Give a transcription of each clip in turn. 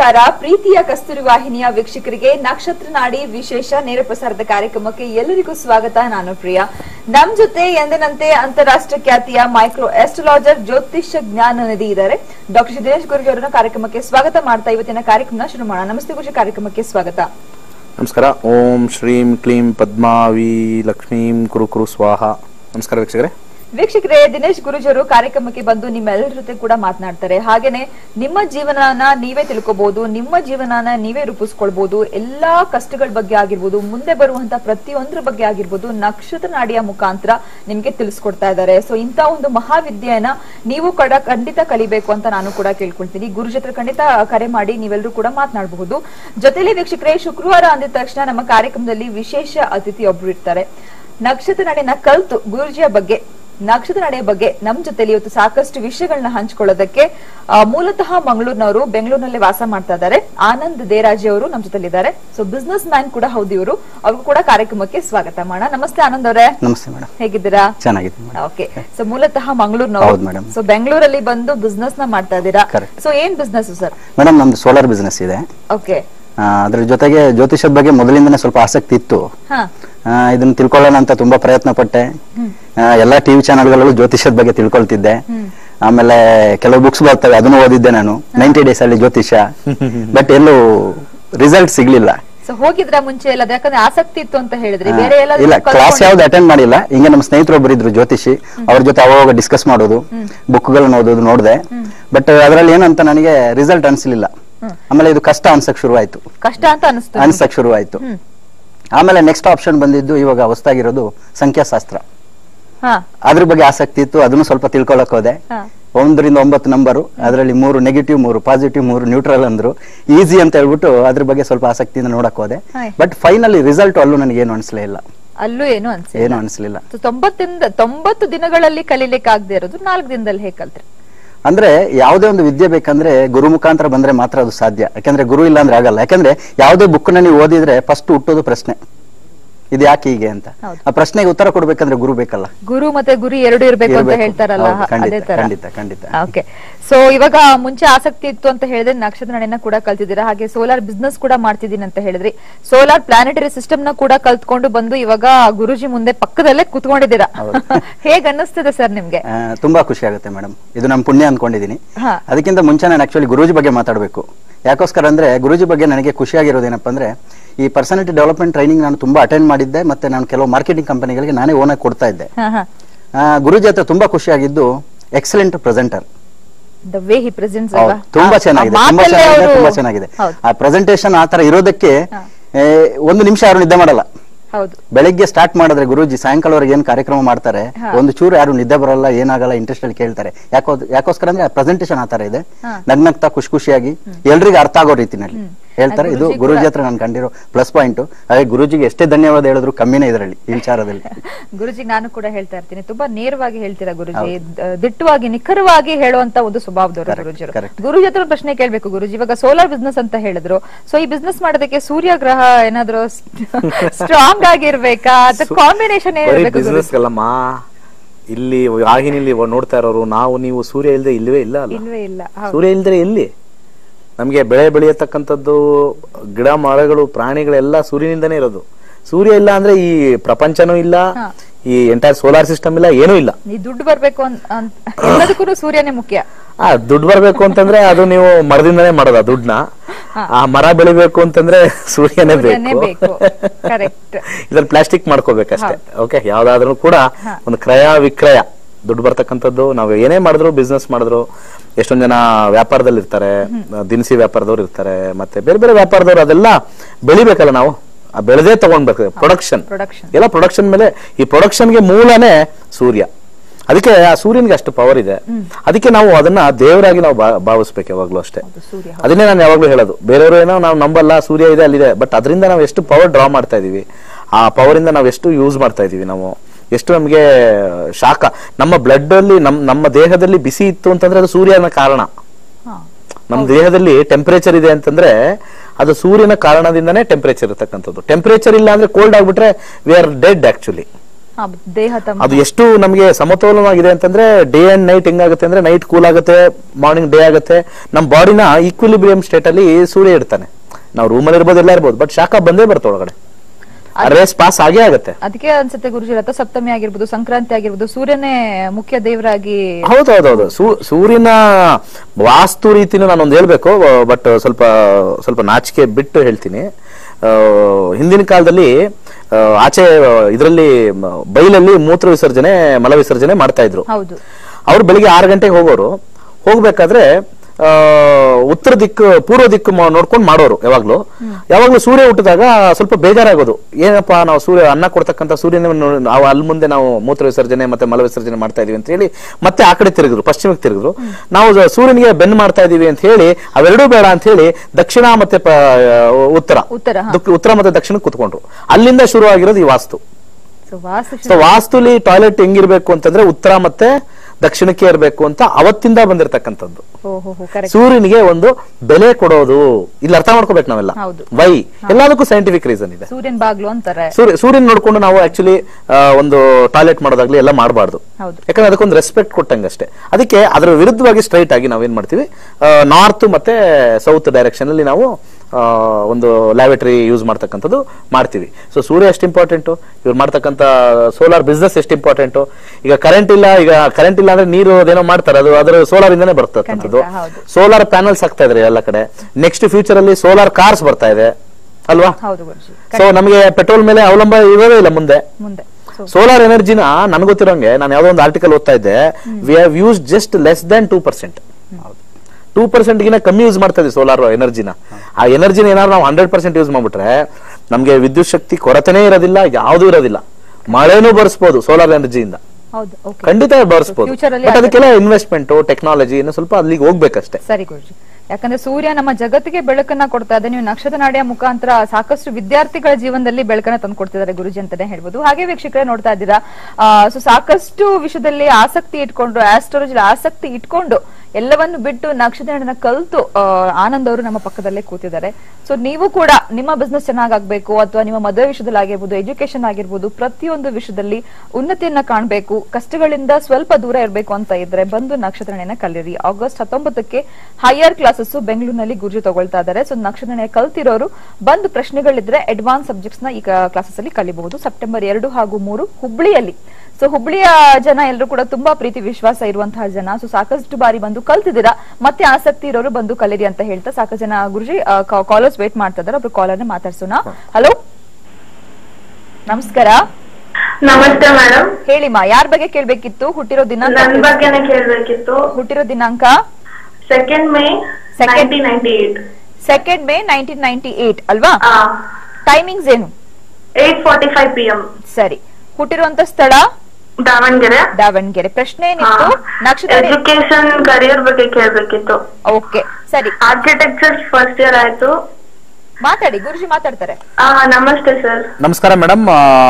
ನಮಸ್ಕಾರ ಪ್ರೀತಿಯ ಕಸ್ತೂರಿ ವಾಹಿನಿಯ ವೀಕ್ಷಕರಿಗೆ ನಕ್ಷತ್ರ ನಾಡಿ ವಿಶೇಷ ನೇರ ಪ್ರಸಾರದ ಕಾರ್ಯಕ್ರಮಕ್ಕೆ ಎಲ್ಲರಿಗೂ ಸ್ವಾಗತ ನಾನು ಪ್ರಿಯಾ ನಮ್ ಜೊತೆ ಎಂದಿನಂತೆ ಅಂತಾರಾಷ್ಟ್ರೀಯ ಖ್ಯಾತಿಯ ಮೈಕ್ರೋ ಆಸ್ಟ್ರಾಲಜರ್ ಜ್ಯೋತಿಷ್ಯ ಜ್ಞಾನ ನಿಧಿ ಇದ್ದಾರೆ ಡಾಕ್ಟರ್ ಶ್ರೀ ದಿನೇಶ್ ಗುರುಜಿ ಅವರನ್ನ ಕಾರ್ಯಕ್ರಮಕ್ಕೆ ಸ್ವಾಗತ ಮಾಡ್ತಾ ಇವತ್ತಿನ ಕಾರ್ಯಕ್ರಮ ಶುರು ಮಾಡೋಣ ನಮಸ್ತೆ ಗುರುಜಿ ಕಾರ್ಯಕ್ರಮಕ್ಕೆ ಸ್ವಾಗತ ನಮಸ್ಕಾರ ಓಂ ಶ್ರೀಂ ಕ್ಲೀಂ ಪದ್ಮಾವಿ ಲಕ್ಷ್ಮೀಂ ಕುರು ಕುರು ಸ್ವಾಹ ನಮಸ್ಕಾರ ವೀಕ್ಷಕರೇ ವೀಕ್ಷಕರೇ ದಿನೇಶ್ ಗುರುಜರು ಕಾರ್ಯಕ್ರಮಕ್ಕೆ ಬಂದು ನಿಮ್ಮೆಲ್ಲರ ಜೊತೆ ಕೂಡ ಮಾತನಾಡ್ತಾರೆ ಹಾಗೇನೆ ನಿಮ್ಮ ಜೀವನನ ನೀವೇ ತಿಳ್ಕೊಬಹುದು ನಿಮ್ಮ ಜೀವನನ ನೀವೇ ರೂಪಿಸ್ಕೊಳ್ಬಹುದು ಎಲ್ಲಾ ಕಷ್ಟಗಳ ಬಗ್ಗೆ ಆಗಿರ್ಬೋದು ಮುಂದೆ ಬರುವಂತ ಪ್ರತಿಯೊಂದ್ರ ಬಗ್ಗೆ ಆಗಿರ್ಬೋದು ನಕ್ಷತ್ರ ನಾಡಿಯ ಮುಖಾಂತರ ನಿಮ್ಗೆ ತಿಳಿಸ್ಕೊಡ್ತಾ ಇದ್ದಾರೆ ಸೊ ಇಂತ ಒಂದು ಮಹಾವಿದ್ಯೆಯನ್ನ ನೀವು ಕೂಡ ಖಂಡಿತ ಕಲಿಬೇಕು ಅಂತ ನಾನು ಕೂಡ ಕೇಳ್ಕೊಳ್ತೀನಿ ಗುರು ಜೊತೆ ಖಂಡಿತ ಕರೆ ಮಾಡಿ ನೀವೆಲ್ಲರೂ ಕೂಡ ಮಾತನಾಡಬಹುದು ಜೊತೆಲಿ ವೀಕ್ಷಕರೇ ಶುಕ್ರವಾರ ಅಂದಿದ ತಕ್ಷಣ ನಮ್ಮ ಕಾರ್ಯಕ್ರಮದಲ್ಲಿ ವಿಶೇಷ ಅತಿಥಿ ಒಬ್ರು ಇರ್ತಾರೆ ನಕ್ಷತ್ರ ನಡೆನ ಕಲ್ತು ಗುರುಜಿಯ ಬಗ್ಗೆ ನಕ್ಷತ್ರ ನಡೆಯ ಬಗ್ಗೆ ನಮ್ ಜೊತೆಲಿ ಇವತ್ತು ಸಾಕಷ್ಟು ವಿಷಯಗಳನ್ನ ಹಂಚ್ಕೊಳ್ಳೋದಕ್ಕೆ ಆ, ಮೂಲತಃ ಮಂಗಳೂರಿನವರು ಬೆಂಗಳೂರಿನಲ್ಲಿ ವಾಸ ಮಾಡ್ತಾ ಇದ್ದಾರೆ ಆನಂದ್ ದೇರಾಜಿ ಅವರು ನಮ್ ಜೊತೆಲಿದ್ದಾರೆ ಸೊ ಬಿಸ್ನೆಸ್ ಮ್ಯಾನ್ ಕೂಡ ಹೌದು ಇವರು ಅವ್ರಿಗೂ ಕೂಡ ಕಾರ್ಯಕ್ರಮಕ್ಕೆ ಸ್ವಾಗತ ಮಾಡೋಣ ನಮಸ್ತೆ ಆನಂದ್ ಅವರೇ ನಮಸ್ತೆ ಮೇಡಮ್ ಹೇಗಿದ್ದೀರಾ ಚೆನ್ನಾಗಿದೆ ಮೇಡಮ್ ಓಕೆ ಸೊ ಮೂಲತಃ ಹೌದು ಮಂಗಳೂರಿನವರು madam. ಸೊ ಬೆಂಗಳೂರಲ್ಲಿ ಬಂದು ಬಿಸ್ನೆಸ್ ನ ಮಾಡ್ತಾ ಇದ್ದೀರಾ Correct. ಸೊ ಏನ್ ಬಿಸ್ನೆಸ್ ಸರ್ ಮೇಡಮ್ ನಮ್ದು ಸೋಲಾರ್ ಬಿಸ್ನೆಸ್ ಇದೆ ಓಕೆ ಆ, ಅದ್ರ ಜೊತೆಗೆ ಜ್ಯೋತಿಷದ ಬಗ್ಗೆ ಮೊದಲಿಂದನೇ ಸ್ವಲ್ಪ ಆಸಕ್ತಿ ಇತ್ತು ಹಾ ಆ, ಇದನ್ನ ತಿಳ್ಕೊಳ್ಳೋಣ ಅಂತ ತುಂಬಾ ಪ್ರಯತ್ನ ಪಟ್ಟೆ ಆ, ಎಲ್ಲಾ ಟಿವಿ ಚಾನೆಲ್ಗಳಲ್ಲೂ ಜ್ಯೋತಿಷದ ಬಗ್ಗೆ ತಿಳ್ಕೊಳ್ತಿದ್ದೆ ಆಮೇಲೆ ಕೆಲವು ಬುಕ್ಸ್ ಬರ್ತವೆ ಅದನ್ನು ಓದಿದ್ದೆ ನಾನು ನೈಂಟಿ ಡೇಸ್ ಅಲ್ಲಿ ಜ್ಯೋತಿಷ ಬಟ್ ಎಲ್ಲೂ ರಿಸಲ್ಟ್ ಸಿಗ್ಲಿಲ್ಲ ಸೊ ಹೋಗಿದ್ರ ಮುಂಚೆ ಎಲ್ಲ ಅದು ಯಾಕಂದ್ರೆ ಆಸಕ್ತಿ ಇತ್ತು ಅಂತ ಹೇಳಿದ್ರಿ ಬೇರೆ ಆ, ಎಲ್ಲಾದ್ರೂ ಇಲ್ಲ ಕ್ಲಾಸ್ ಕಲ್ತ್ಕೊಂಡ್- ಯಾವ್ದು ಅಟೆಂಡ್ ಮಾಡಿಲ್ಲ ಹಿಂಗೆ ನಮ್ಮ ಸ್ನೇಹಿತರು ಒಬ್ರು ಇದ್ರು ಜ್ಯೋತಿಷಿ ಅವ್ರ ಜೊತೆ ಅವಾಗ ಡಿಸ್ಕಸ್ ಮಾಡೋದು ಬುಕ್ಗಳನ್ನ ಓದೋದು ನೋಡಿದೆ ಬಟ್ ಅದರಲ್ಲಿ ಏನಂತ ನನಗೆ ರಿಸಲ್ಟ್ ಅನ್ಸ್ಲಿಲ್ಲ ಆಮೇಲೆ ಇದು ಕಷ್ಟ ಅನ್ಸಕ್ ಶುರುವಾಯ್ತು ಕಷ್ಟ ಅಂತ ಅನಿಸ್ತು ಅನ್ಸಕ್ ಶುರುವಾಯ್ತು ಆಮೇಲೆ ನೆಕ್ಸ್ಟ್ ಆಪ್ಷನ್ ಬಂದಿದ್ದು ಇವಾಗ ಹೊಸದಾಗಿರೋದು ಸಂಖ್ಯಾಶಾಸ್ತ್ರ ಹಾ ಅದ್ರ ಬಗ್ಗೆ ಆಸಕ್ತಿ ಇತ್ತು ಅದನ್ನು ಸ್ವಲ್ಪ ತಿಳ್ಕೊಳಕ್ ಹೋದೆ ಹಾ ಒಂದರಿಂದ ಒಂಬತ್ತು ನಂಬರು ಅದರಲ್ಲಿ ಮೂರು ನೆಗೆಟಿವ್ ಮೂರು ಪಾಸಿಟಿವ್ ಮೂರು ನ್ಯೂಟ್ರಲ್ ಅಂದ್ರು ಈಸಿ ಅಂತ ಹೇಳ್ಬಿಟ್ಟು ಅದ್ರ ಬಗ್ಗೆ ಸ್ವಲ್ಪ ಆಸಕ್ತಿಯಿಂದ ನೋಡಕ್ ಹೋದೆ ಹಾಯ್. ಬಟ್ ಫೈನಲಿ ರಿಸಲ್ಟ್ ಅಲ್ಲೂ ನನಗೆ ಏನು ಅನ್ಸ್ಲೇ ಇಲ್ಲ ಅಲ್ಲೂ ಏನು ಅನ್ಸಿಲ್ಲ ಏನು ಅನ್ಸ್ಲಿಲ್ಲ So, ತೊಂಬತ್ತಿಂದ ತೊಂಬತ್ತು ದಿನಗಳಲ್ಲಿ ಕಲೀಲಿಕ್ಕೆ ಆಗದೆ ಇರೋದು ನಾಲ್ಕು ದಿನದಲ್ಲಿ ಹೇಗೆ ಕಲ್ತ್ರಿ ಅಂದ್ರೆ ಯಾವುದೇ ಒಂದು ವಿದ್ಯೆ ಬೇಕಂದ್ರೆ ಗುರು ಮುಖಾಂತರ ಬಂದ್ರೆ ಮಾತ್ರ ಅದು ಸಾಧ್ಯ ಯಾಕಂದ್ರೆ ಗುರು ಇಲ್ಲ ಅಂದ್ರೆ ಆಗಲ್ಲ ಯಾಕಂದ್ರೆ ಯಾವುದೇ ಬುಕ್ ನ ನೀವು ಓದಿದ್ರೆ ಫಸ್ಟ್ ಹುಟ್ಟೋದು ಪ್ರಶ್ನೆ ಇದು ಯಾಕೆ ಹೀಗೆ ಅಂತ ಹೌದು. ಆ ಪ್ರಶ್ನೆಗೆ ಉತ್ತರ ಕೊಡ್ಬೇಕಂದ್ರೆ ಗುರು ಬೇಕಲ್ಲ ಗುರು ಮತ್ತೆ ಗುರಿ ಎರಡು ಇರ್ಬೇಕು ಅಂತ ಇರ್ಬೇಕು. ಹೇಳ್ತಾರಲ್ಲ ಹೌದು, ಹ- ಖಂಡಿತ, ಅದೇ ತರ ಖಂಡಿತ, ಖಂಡಿತ. ಓಕೆ ಸೊ ಇವಾಗ ಮುಂಚೆ ಆಸಕ್ತಿ ಇತ್ತು ಅಂತ ಹೇಳಿದ್ರೆ ನಕ್ಷತ್ರ ನಡೆನ ಕೂಡ ಕಲ್ತಿದ್ದೀರಾ ಹಾಗೆ ಸೋಲಾರ್ ಬಿಸ್ನೆಸ್ ಕೂಡ ಮಾಡ್ತಿದ್ದೀನಿ ಅಂತ ಹೇಳಿದ್ರಿ ಸೋಲಾರ್ ಪ್ಲಾನೆಟರಿ ಸಿಸ್ಟಮ್ ನ ಕೂಡ ಕಲ್ತ್ಕೊಂಡು ಬಂದು ಇವಾಗ ಗುರುಜಿ ಮುಂದೆ ಪಕ್ಕದಲ್ಲೇ ಕುತ್ಕೊಂಡಿದ್ದೀರಾ ಹೇಗ್ ಅನ್ನಿಸ್ತಿದೆ ಸರ್ ನಿಮ್ಗೆ ಆ, ತುಂಬಾ ಖುಷಿ ಆಗುತ್ತೆ ಮೇಡಮ್ ಇದು ನಮ್ಮ ಪುಣ್ಯ ಅನ್ಕೊಂಡಿದೀನಿ ಹಾ. ಅದಕ್ಕಿಂತ ಮುಂಚೆ ನಾನು ಆಕ್ಚುಲಿ ಗುರೂಜಿ ಬಗ್ಗೆ ಮಾತಾಡಬೇಕು ಯಾಕೋಸ್ಕರ ಅಂದ್ರೆ ಗುರೂಜಿ ಬಗ್ಗೆ ನನಗೆ ಖುಷಿಯಾಗಿರೋದೇನಪ್ಪ ಅಂದ್ರೆ ಈ ಪರ್ಸನಾಲಿಟಿ ಡೆವಲಪ್ಮೆಂಟ್ ಟ್ರೈನಿಂಗ್ ನಾನು ತುಂಬಾ ಅಟೆಂಡ್ ಮಾಡಿದ್ದೆ ಮತ್ತೆ ನಾನು ಕೆಲವು ಮಾರ್ಕೆಟಿಂಗ್ ಕಂಪನಿಗಳಿಗೆ ನಾನೇ ಓನಾಗಿ ಕೊಡ್ತಾ ಇದ್ದೆ ಹಾ ಹಾ ಆ, ಗುರೂಜಿ ಹತ್ರ ತುಂಬಾ ಖುಷಿಯಾಗಿದ್ದು excellent presenter the way he presents ಹೌದು, ತುಂಬಾ ಚೆನ್ನಾಗಿದೆ ತುಂಬಾ ಚೆನ್ನಾಗಿದೆ ತುಂಬಾ ಚೆನ್ನಾಗಿದೆ ಆ ಪ್ರೆಸೆಂಟೇಶನ್ ಆ ತರ ಇರೋದಕ್ಕೆ ಏ, ಒಂದು ನಿಮಿಷ ಯಾರು ನಿದ್ದೆ ಮಾಡಲ್ಲ ಹೌದು ಬೆಳಿಗ್ಗೆ ಸ್ಟಾರ್ಟ್ ಮಾಡಿದ್ರೆ ಗುರೂಜಿ ಸಾಯಂಕಾಲವರೆಗೆ ಏನ್ ಕಾರ್ಯಕ್ರಮ ಮಾಡ್ತಾರೆ ಹಾ. ಒಂದು ಚೂರು ಯಾರು ನಿದ್ದೆ ಬರಲ್ಲ ಏನಾಗಲ್ಲ ಇಂಟ್ರೆಸ್ಟ್ ಅಲ್ಲಿ ಕೇಳ್ತಾರೆ ಯಾಕೋ ಯಾಕೋಸ್ಕರ ಅಂದ್ರೆ ಪ್ರೆಸೆಂಟೇಶನ್ ಆ ತರ ಇದೆ ಹಾ. ನಗ್ನಗ್ತಾ ಖುಷಿ ಖುಷಿಯಾಗಿ ಎಲ್ರಿಗೂ ಅರ್ಥ ಆಗೋ ರೀತಿನಲ್ಲಿ ಹೇಳ್ತಾರೆ ಇದು ಗುರೂಜಿ ಗುರೂಜಿ ಕೂಡ- ಹತ್ರ ನಾನು ಕಂಡಿರೋ ಪ್ಲಸ್ ಪಾಯಿಂಟ್ ಹಾಗೆ ಗುರೂಜಿಗೆ ಎಷ್ಟೇ ಧನ್ಯವಾದ ಹೇಳಿದ್ರು ಕಮ್ಮಿನೇ ಇದರಲ್ಲಿ ಈ ವಿಚಾರದಲ್ಲಿ ಗುರುಜಿ ನಾನು ಕೂಡ ಹೇಳ್ತಾ ಇರ್ತೀನಿ ತುಂಬಾ ನೇರವಾಗಿ ಹೇಳ್ತೀರಾ ಗುರುಜಿ ದ- ದಿಟ್ಟವಾಗಿ ನಿಖರವಾಗಿ ಹೇಳುವಂತ ಒಂದು ಸ್ವಭಾವದವರು Correct, ಗುರುಜಿ correct. ಗುರುಜಿ ಹತ್ರ ಒಂದು ಪ್ರಶ್ನೆ ಕೇಳ್ಬೇಕು ಗುರುಜಿ ಇವಾಗ ಸೋಲಾರ್ ಬಿಸ್ನೆಸ್ ಅಂತ ಹೇಳಿದ್ರು ಸೊ ಈ ಬಿಸ್ನೆಸ್ ಮಾಡೋದಕ್ಕೆ ಸೂರ್ಯ ಗ್ರಹ ಏನಾದ್ರು ಸ್ಟ್ರಾಂಗ್ ಆಗಿರ್ಬೇಕಾ ಅಥವಾ ಕಾಂಬಿನೇಷನ್ ಬರೀ ಏನಿರ್ಬೇಕು ಬಿಸ್ನೆಸ್ ಅಲ್ಲಮ್ಮ ಇಲ್ಲಿ ವಾಹಿನಿಲಿ ನೋಡ್ತಾ ಇರೋರು ನಾವು ನೀವು ಸೂರ್ಯ ಇಲ್ದೆ ಇಲ್ವೇ ಇಲ್ಲ ಅಲ್ಲ ಇಲ್ವೇ ಇಲ್ಲ ಹೌದು. ಸೂರ್ಯ ಇಲ್ದ್ರೆ ಎಲ್ಲಿ ನಮಗೆ ಬೆಳೆ ಬೆಳೆಯತಕ್ಕಂಥದ್ದು ಗಿಡ ಮರಗಳು ಪ್ರಾಣಿಗಳೆಲ್ಲ ಸೂರ್ಯನಿಂದನೇ ಇರೋದು ಸೂರ್ಯ ಇಲ್ಲ ಅಂದ್ರೆ ಈ ಪ್ರಪಂಚನೂ ಇಲ್ಲ ಈ ಎಂಟೈರ್ ಸೋಲಾರ್ ಸಿಸ್ಟಮ್ ಇಲ್ಲ ಏನೂ ಇಲ್ಲ ಈ ದುಡ್ಡು ಬರ್ಬೇಕು ಅನ್- ಅಂತ ಎಲ್ಲದಕ್ಕೂ ಸೂರ್ಯನೇ ಮುಖ್ಯ ಆ ದುಡ್ಡು ಬರ್ಬೇಕು ಅಂತಂದ್ರೆ ಅದು ನೀವು ಮರದಿಂದನೇ ಮಾಡೋದ ದುಡ್ಡನ್ನ ಆ ಮರ ಬೆಳಿಬೇಕು ಅಂತಂದ್ರೆ ಸೂರ್ಯನೇ ಸೂರ್ಯನೇ ಬೇಕು ಬೇಕು ಕರೆಕ್ಟ್ ಇದ್ರಲ್ಲಿ ಪ್ಲಾಸ್ಟಿಕ್ ಮಾಡ್ಕೋಬೇಕಷ್ಟೇ ಓಕೆ ಯಾವ್ದಾದ್ರು ಕೂಡ ಒಂದು ಕ್ರಯ ವಿಕ್ರಯ ದುಡ್ಡು ಬರ್ತಕ್ಕಂಥದ್ದು ನಾವು ಏನೇ ಮಾಡಿದ್ರು ಬಿಸ್ನೆಸ್ ಮಾಡಿದ್ರು ಎಷ್ಟೊಂದ್ ಜನ ವ್ಯಾಪಾರದಲ್ಲಿ ಇರ್ತಾರೆ ದಿನಸಿ ವ್ಯಾಪಾರದವ್ರು ಇರ್ತಾರೆ ಮತ್ತೆ ಬೇರೆ ಬೇರೆ ವ್ಯಾಪಾರದವ್ರು ಅದೆಲ್ಲ ಬೆಳಿಬೇಕಲ್ಲ ನಾವು ಆ ಬೆಳೆದೇ ತಗೊಂಡ್ಬೇಕು ಪ್ರೊಡಕ್ಷನ್ ಪ್ರೊಡಕ್ಷನ್ ಎಲ್ಲ ಪ್ರೊಡಕ್ಷನ್ ಮೇಲೆ ಈ ಪ್ರೊಡಕ್ಷನ್ಗೆ ಮೂಲನೇ ಸೂರ್ಯ ಅದಕ್ಕೆ ಆ ಸೂರ್ಯನಿಗೆ ಅಷ್ಟು ಪವರ್ ಇದೆ ಅದಕ್ಕೆ ನಾವು ಅದನ್ನ ದೇವರಾಗಿ ನಾವು ಭಾ- ಭಾವಿಸ್ಬೇಕು ಯಾವಾಗ್ಲೂ ಅಷ್ಟೇ ಸೂರ್ಯ ಅದನ್ನೇ ನಾನು ಯಾವಾಗ್ಲೂ ಹೇಳೋದು ಬೇರೆಯವರು ಏನೋ ನಾವು ನಂಬಲ್ಲ ಸೂರ್ಯ ಇದೆ ಅಲ್ಲಿದೆ ಬಟ್ ಅದರಿಂದ ನಾವು ಎಷ್ಟು ಪವರ್ ಡ್ರಾ ಮಾಡ್ತಾ ಇದೀವಿ ಆ ಪವರ್ ಇಂದ ನಾವು ಎಷ್ಟು ಯೂಸ್ ಮಾಡ್ತಾ ಇದೀವಿ ನಾವು ಎಷ್ಟು ನಮಗೆ ಶಾಖ ನಮ್ಮ ಬ್ಲಡ್ ಅಲ್ಲಿ ನಮ್ ನಮ್ಮ ದೇಹದಲ್ಲಿ ಬಿಸಿ ಇತ್ತು ಅಂತಂದ್ರೆ ಅದು ಸೂರ್ಯನ ಕಾರಣ ಹಾ ನಮ್ಮ ದೇಹದಲ್ಲಿ ಟೆಂಪರೇಚರ್ ಇದೆ ಅಂತಂದ್ರೆ ಅದು ಸೂರ್ಯನ ಕಾರಣದಿಂದನೇ ಟೆಂಪರೇಚರ್ ಇರತಕ್ಕಂಥದ್ದು ಟೆಂಪರೇಚರ್ ಇಲ್ಲ ಅಂದ್ರೆ ಕೋಲ್ಡ್ ಆಗ್ಬಿಟ್ರೆ ವಿ ಆರ್ ಡೆಡ್ ಆಕ್ಚುಲಿ ಹಾ, ದೇಹ ತಮ್ಮ ಅದು ಎಷ್ಟು ನಮಗೆ ಸಮತೋಲನವಾಗಿದೆ ಅಂತಂದ್ರೆ ಡೇ ಅಂಡ್ ನೈಟ್ ಹೆಂಗಾಗುತ್ತೆ ಅಂದ್ರೆ ನೈಟ್ ಕೂಲ್ ಆಗುತ್ತೆ ಮಾರ್ನಿಂಗ್ ಡೇ ಆಗುತ್ತೆ ನಮ್ಮ ಬಾಡಿನ ಈಕ್ವಿಲಿಬ್ರಿಯಂ ಸ್ಟೇಟ್ ಅಲ್ಲಿ ಸೂರ್ಯ ಇಡ್ತಾನೆ ನಾವು ರೂಮಲ್ಲಿ ಇರ್ಬೋದು ಎಲ್ಲ ಇರ್ಬೋದು ಬಟ್ ಶಾಖ ಬಂದೇ ಬರುತ್ತೆ ಒಳಗಡೆ ರೇಸ್ ಪಾಸ್ ಆಗೇ ಆಗುತ್ತೆ ಅದಕ್ಕೆ ಅನ್ಸುತ್ತೆ ಗುರುಜಿ ರಥ ಸಪ್ತಮಿ ಆಗಿರ್ಬೋದು ಸಂಕ್ರಾಂತಿ ಆಗಿರ್ಬೋದು ಸೂರ್ಯನೇ ಮುಖ್ಯ ದೇವರಾಗಿ ಹೌದು ಹೌದು ಹೌದು ಸೂ- ಸೂರ್ಯನ ವಾಸ್ತು ರೀತಿನ ನಾನೊಂದು ಹೇಳ್ಬೇಕು ಬಟ್ ಸ್ವಲ್ಪ ಸ್ವಲ್ಪ ನಾಚಿಕೆ ಬಿಟ್ಟು ಹೇಳ್ತೀನಿ ಆ, ಹಿಂದಿನ ಕಾಲದಲ್ಲಿ ಆ, ಆಚೆ ಇದರಲ್ಲಿ ಬೈಲಲ್ಲಿ ಮೂತ್ರ ವಿಸರ್ಜನೆ ಮಲ ವಿಸರ್ಜನೆ ಮಾಡ್ತಾ ಇದ್ರು ಹೌದು ಅವ್ರು ಬೆಳಿಗ್ಗೆ ಆರು ಗಂಟೆಗೆ ಹೋಗೋರು ಹೋಗ್ಬೇಕಾದ್ರೆ ಆ, ಉತ್ತರ ದಿಕ್ಕು ಪೂರ್ವ ದಿಕ್ಕು ಮಾ- ನೋಡ್ಕೊಂಡು ಮಾಡೋರು ಯಾವಾಗ್ಲೂ ಯಾವಾಗ್ಲೂ ಸೂರ್ಯ ಹುಟ್ಟಿದಾಗ ಸ್ವಲ್ಪ ಬೇಜಾರಾಗೋದು ಏನಪ್ಪಾ ನಾವು ಸೂರ್ಯ ಅನ್ನ ಕೊಡ್ತಕ್ಕಂಥ ಸೂರ್ಯನ ನಾವು ಅಲ್ಲಿ ಮುಂದೆ ನಾವು ಮೂತ್ರ ವಿಸರ್ಜನೆ ಮತ್ತೆ ಮಲ ವಿಸರ್ಜನೆ ಮಾಡ್ತಾ ಇದೀವಿ ಅಂತ ಹೇಳಿ ಮತ್ತೆ ಆ ಕಡೆ ತಿರುಗಿದ್ರು ಪಶ್ಚಿಮಕ್ಕೆ ತಿರುಗಿದ್ರು ನಾವು ಜ- ಸೂರ್ಯನಿಗೆ ಬೆನ್ನು ಮಾಡ್ತಾ ಇದೀವಿ ಅಂತ ಹೇಳಿ ಅವೆರಡೂ ಬೇಡ ಅಂತ ಹೇಳಿ ದಕ್ಷಿಣ ಮತ್ತೆ ಪ- ಉತ್ತರ ಉತ್ತರ ಹಾ. ದಕ್- ಉತ್ತರ ಮತ್ತೆ ದಕ್ಷಿಣ ಕುತ್ಕೊಂಡ್ರು ಅಲ್ಲಿಂದ ಶುರು ಆಗಿರೋದು ಈ ವಾಸ್ತು So, ವಾಸ್ತು ಸೊ ವಾಸ್ತುಲಿ ಟಾಯ್ಲೆಟ್ ಹೆಂಗಿರ್ಬೇಕು ಅಂತಂದ್ರೆ ಉತ್ತರ ಮತ್ತೆ ದಕ್ಷಿಣಕ್ಕೆ ಇರಬೇಕು ಅಂತ ಅವತ್ತಿಂದ ಬಂದಿರತಕ್ಕಂಥದ್ದು ಓಹೋ ಕರೆಕ್ಟ್ ಸೂರ್ಯನಿಗೆ ಒಂದು ಬೆಲೆ ಕೊಡೋದು ಇಲ್ಲಿ ಅರ್ಥ ಮಾಡ್ಕೋಬೇಕು ನಾವೆಲ್ಲ ಹೌದು. ವೈ ಎಲ್ಲದಕ್ಕೂ ಸೈಂಟಿಫಿಕ್ ರೀಸನ್ ಇದೆ ಸೂರ್ಯನ್ ಬಾಗ್ಲು ಅಂತಾರೆ ಸೂರ್ಯ ಸೂರ್ಯನ್ ನೋಡ್ಕೊಂಡು ನಾವು ಆಕ್ಚುಲಿ ಒಂದು ಟಾಯ್ಲೆಟ್ ಮಾಡೋದಾಗ್ಲಿ ಎಲ್ಲ ಮಾಡಬಾರ್ದು ಹೌದು ಯಾಕಂದ್ರೆ ಅದಕ್ಕೊಂದು ರೆಸ್ಪೆಕ್ಟ್ ಕೊಟ್ಟಂಗೆ ಅಷ್ಟೇ ಅದಕ್ಕೆ ಅದರ ವಿರುದ್ಧವಾಗಿ ಸ್ಟ್ರೈಟ್ ಆಗಿ ನಾವೇನ್ ಮಾಡ್ತೀವಿ ನಾರ್ತ್ ಮತ್ತೆ ಸೌತ್ ಡೈರೆಕ್ಷನ್ ಅಲ್ಲಿ ನಾವು ಆ, ಒಂದು ಲ್ಯಾಬರೇಟರಿ ಯೂಸ್ ಮಾಡ್ತಕ್ಕಂಥದ್ದು ಮಾಡ್ತೀವಿ ಸೊ ಸೂರ್ಯ ಎಷ್ಟು ಇಂಪಾರ್ಟೆಂಟು ಇವ್ರು ಮಾಡ್ತಕ್ಕಂಥ ಸೋಲಾರ್ ಬಿಸ್ನೆಸ್ ಎಷ್ಟು ಇಂಪಾರ್ಟೆಂಟು ಈಗ ಕರೆಂಟ್ ಇಲ್ಲ ಈಗ ಕರೆಂಟ್ ಇಲ್ಲ ಅಂದ್ರೆ ನೀರು ಅದೇನೋ ಮಾಡ್ತಾರೆ ಅದು ಅದರ ಸೋಲಾರ್ ಇಂದಾನೆ ಬರ್ತಕ್ಕಂಥದ್ದು ಖಂಡಿತ, ಹೌದು. ಸೋಲಾರ್ ಪ್ಯಾನಲ್ಸ್ ಆಗ್ತಾ ಇದ್ರೆ ಎಲ್ಲ ಕಡೆ ನೆಕ್ಸ್ಟ್ ಫ್ಯೂಚರ್ ಅಲ್ಲಿ ಸೋಲಾರ್ ಕಾರ್ಸ್ ಬರ್ತಾ ಇದೆ ಅಲ್ವಾ ಹೌದು ಗುರುಜಿ ಸೊ ನಮಗೆ ಪೆಟ್ರೋಲ್ ಮೇಲೆ ಅವಲಂಬ ಇರೋದೇ ಇಲ್ಲ ಮುಂದೆ ಮುಂದೆ So, ಸೋಲಾರ್ ಎನರ್ಜಿನ ನನ್ಗೆ ಗೊತ್ತಿರೋಂಗೆ ನಾನು ಯಾವ್ದೋ ಒಂದು ಆರ್ಟಿಕಲ್ ಓದ್ತಾ ಇದ್ದೆ we have use just less than two percent two percent ಗಿನ ಕಮ್ಮಿ ಯೂಸ್ ಮಾಡ್ತಾ ಇದೀವಿ ಸೋಲಾರ್ ಎನರ್ಜಿನ ಆ ಎನರ್ಜಿನ ಏನಾದ್ರು ನಾವು ಹಂಡ್ರೆಡ್ ಪರ್ಸೆಂಟ್ ಯೂಸ್ ಮಾಡ್ಬಿಟ್ರೆ ನಮ್ಗೆ ವಿದ್ಯುತ್ ಶಕ್ತಿ ಕೊರತೆನೇ ಇರೋದಿಲ್ಲ ಯಾವ್ದು ಇರೋದಿಲ್ಲ ಮಳೆನೂ ಬರ್ಸ್ಬೋದು ಸೋಲಾರ್ ಎನರ್ಜಿಯಿಂದ ಹೌದು ಓಕೆ ಖಂಡಿತ ಬರ್ಸ್ಬೋದು Future ಅಲ್ಲಿ ಬಟ್ ಅದಕ್ಕೆಲ್ಲ ಇನ್ವೆಸ್ಟ್ಮೆಂಟ್ ಟೆಕ್ನಾಲಜಿ ಇನ್ನು ಸ್ವಲ್ಪ ಅಲ್ಲಿಗೆ ಹೋಗ್ಬೇಕಷ್ಟೇ ಸರಿ ಗುರುಜಿ ಯಾಕಂದ್ರೆ ಸೂರ್ಯ ನಮ್ಮ ಜಗತ್ತಿಗೆ ಬೆಳಕನ್ನ ಕೊಡ್ತಾ ಇದೆ ನೀವು ನಕ್ಷತ್ರ ನಾಡಿಯ ಮುಖಾಂತರ ಸಾಕಷ್ಟು ವಿದ್ಯಾರ್ಥಿಗಳ ಜೀವನದಲ್ಲಿ ಬೆಳಕನ್ನ ತಂದು ಕೊಡ್ತಿದ್ದಾರೆ ಗುರುಜಿ ಅಂತಾನೆ ಹೇಳ್ಬೋದು ಹಾಗೆ ವೀಕ್ಷಕರೇ ನೋಡ್ತಾ ಇದ್ದೀರಾ ಸೊ ಸಾಕಷ್ಟು ವಿಷಯದಲ್ಲಿ ಆಸಕ್ತಿ ಇಟ್ಕೊಂಡು ಆಸ್ಟ್ರಾಲಜಿ ಆಸಕ್ತಿ ಇಟ್ಕೊಂಡು ಎಲ್ಲವನ್ನು ಬಿಟ್ಟು ನಕ್ಷತ್ರನ ಕಲ್ತು ಆ, ಆನಂದ್ ಅವರು ನಮ್ಮ ಪಕ್ಕದಲ್ಲೇ ಕೂತಿದ್ದಾರೆ ಸೊ ನೀವು ಕೂಡ ನಿಮ್ಮ ಬಿಸ್ನೆಸ್ ಚೆನ್ನಾಗಾಗ್ಬೇಕು ಅಥವಾ ನಿಮ್ಮ ಮದುವೆ ವಿಷಯದಲ್ಲಿ ಆಗಿರ್ಬೋದು ಎಜುಕೇಶನ್ ಆಗಿರ್ಬೋದು ಪ್ರತಿಯೊಂದು ವಿಷಯದಲ್ಲಿ ಉನ್ನತಿಯನ್ನ ಕಾಣಬೇಕು ಕಷ್ಟಗಳಿಂದ ಸ್ವಲ್ಪ ದೂರ ಇರಬೇಕು ಅಂತ ಇದ್ರೆ ಬಂದು ನಕ್ಷತ್ರನೆಯನ್ನ ಕಲಿಯಿರಿ ಆಗಸ್ಟ್ ಹತ್ತೊಂಬತ್ತಕ್ಕೆ ಹೈಯರ್ ಕ್ಲಾಸಸ್ ಬೆಂಗಳೂರಿನಲ್ಲಿ ಗುರುಜಿ ತಗೊಳ್ತಾ ಇದ್ದಾರೆ ಸೊ ನಕ್ಷತ್ರನೆ ಕಲ್ತಿರೋರು ಬಂದು ಪ್ರಶ್ನೆಗಳಿದ್ರೆ ಅಡ್ವಾನ್ಸ್ ಸಬ್ಜೆಕ್ಟ್ಸ್ ನ ಈಗ ಕ್ಲಾಸಸ್ ಅಲ್ಲಿ ಕಲಿಬಹುದು ಸೆಪ್ಟೆಂಬರ್ ಎರಡು ಹಾಗೂ ಮೂರು ಹುಬ್ಳಿಯಲ್ಲಿ ಸೊ ಹುಬ್ಳಿಯ ಜನ ಎಲ್ಲರೂ ಕೂಡ ತುಂಬಾ ಪ್ರೀತಿ ವಿಶ್ವಾಸ ಇರುವಂತಹ ಜನ ಸೊ ಸಾಕಷ್ಟು ಬಾರಿ ಬಂದು ಕಲ್ತಿದ್ದೀರಾ ಮತ್ತೆ ಆಸಕ್ತಿ ಇರೋರು ಬಂದು ಕಲೀರಿ ಅಂತ ಹೇಳ್ತಾ ಸಾಕಷ್ಟು ಜನ ಗುರುಜಿ ಕಾಲರ್ಸ್ ವೇಟ್ ಮಾಡ್ತಾ ಇದಾರೆ ಒಬ್ರು ಕಾಲರ್ನ ಮಾತಾಡ್ಸೋಣ ಹಲೋ ನಮಸ್ಕಾರ ನಮಸ್ತೆ ಮೇಡಮ್ ಹೇಳಿಮಾ ಯಾರ ಬಗ್ಗೆ ಕೇಳ್ಬೇಕಿತ್ತು ಹುಟ್ಟಿರೋ ದಿನಾಂಕ ನನ್ ಬಗ್ಗೆನೇ ಕೇಳ್ಬೇಕಿತ್ತು ಹುಟ್ಟಿರೋ ದಿನಾಂಕ second May Second- nineteen ninety eight second May nineteen ninety eight ಅಲ್ವಾ ಹಾ ಟೈಮಿಂಗ್ಸ್ ಏನು eight forty five P M ಸರಿ ಹುಟ್ಟಿರುವಂತ ಸ್ಥಳ ದಾವಣಗೆರೆ ದಾವಣಗೆರೆ ಪ್ರಶ್ನೆ ಏನಿತ್ತು ನಕ್ಷತ್ರ ಎಜುಕೇಶನ್ ಕರಿಯರ್ ಬಗ್ಗೆ ಕೇಳ್ಬೇಕಿತ್ತು ಓಕೆ ಸರಿ ಆರ್ಕಿಟೆಕ್ಚರ್ ಫಸ್ಟ್ ಇಯರ್ ಆಯ್ತು ಮಾತಾಡಿ ಗುರುಜಿ ಮಾತಾಡ್ತಾರೆ ಆ ನಮಸ್ತೆ ಸರ್ ನಮಸ್ಕಾರ ಮೇಡಮ್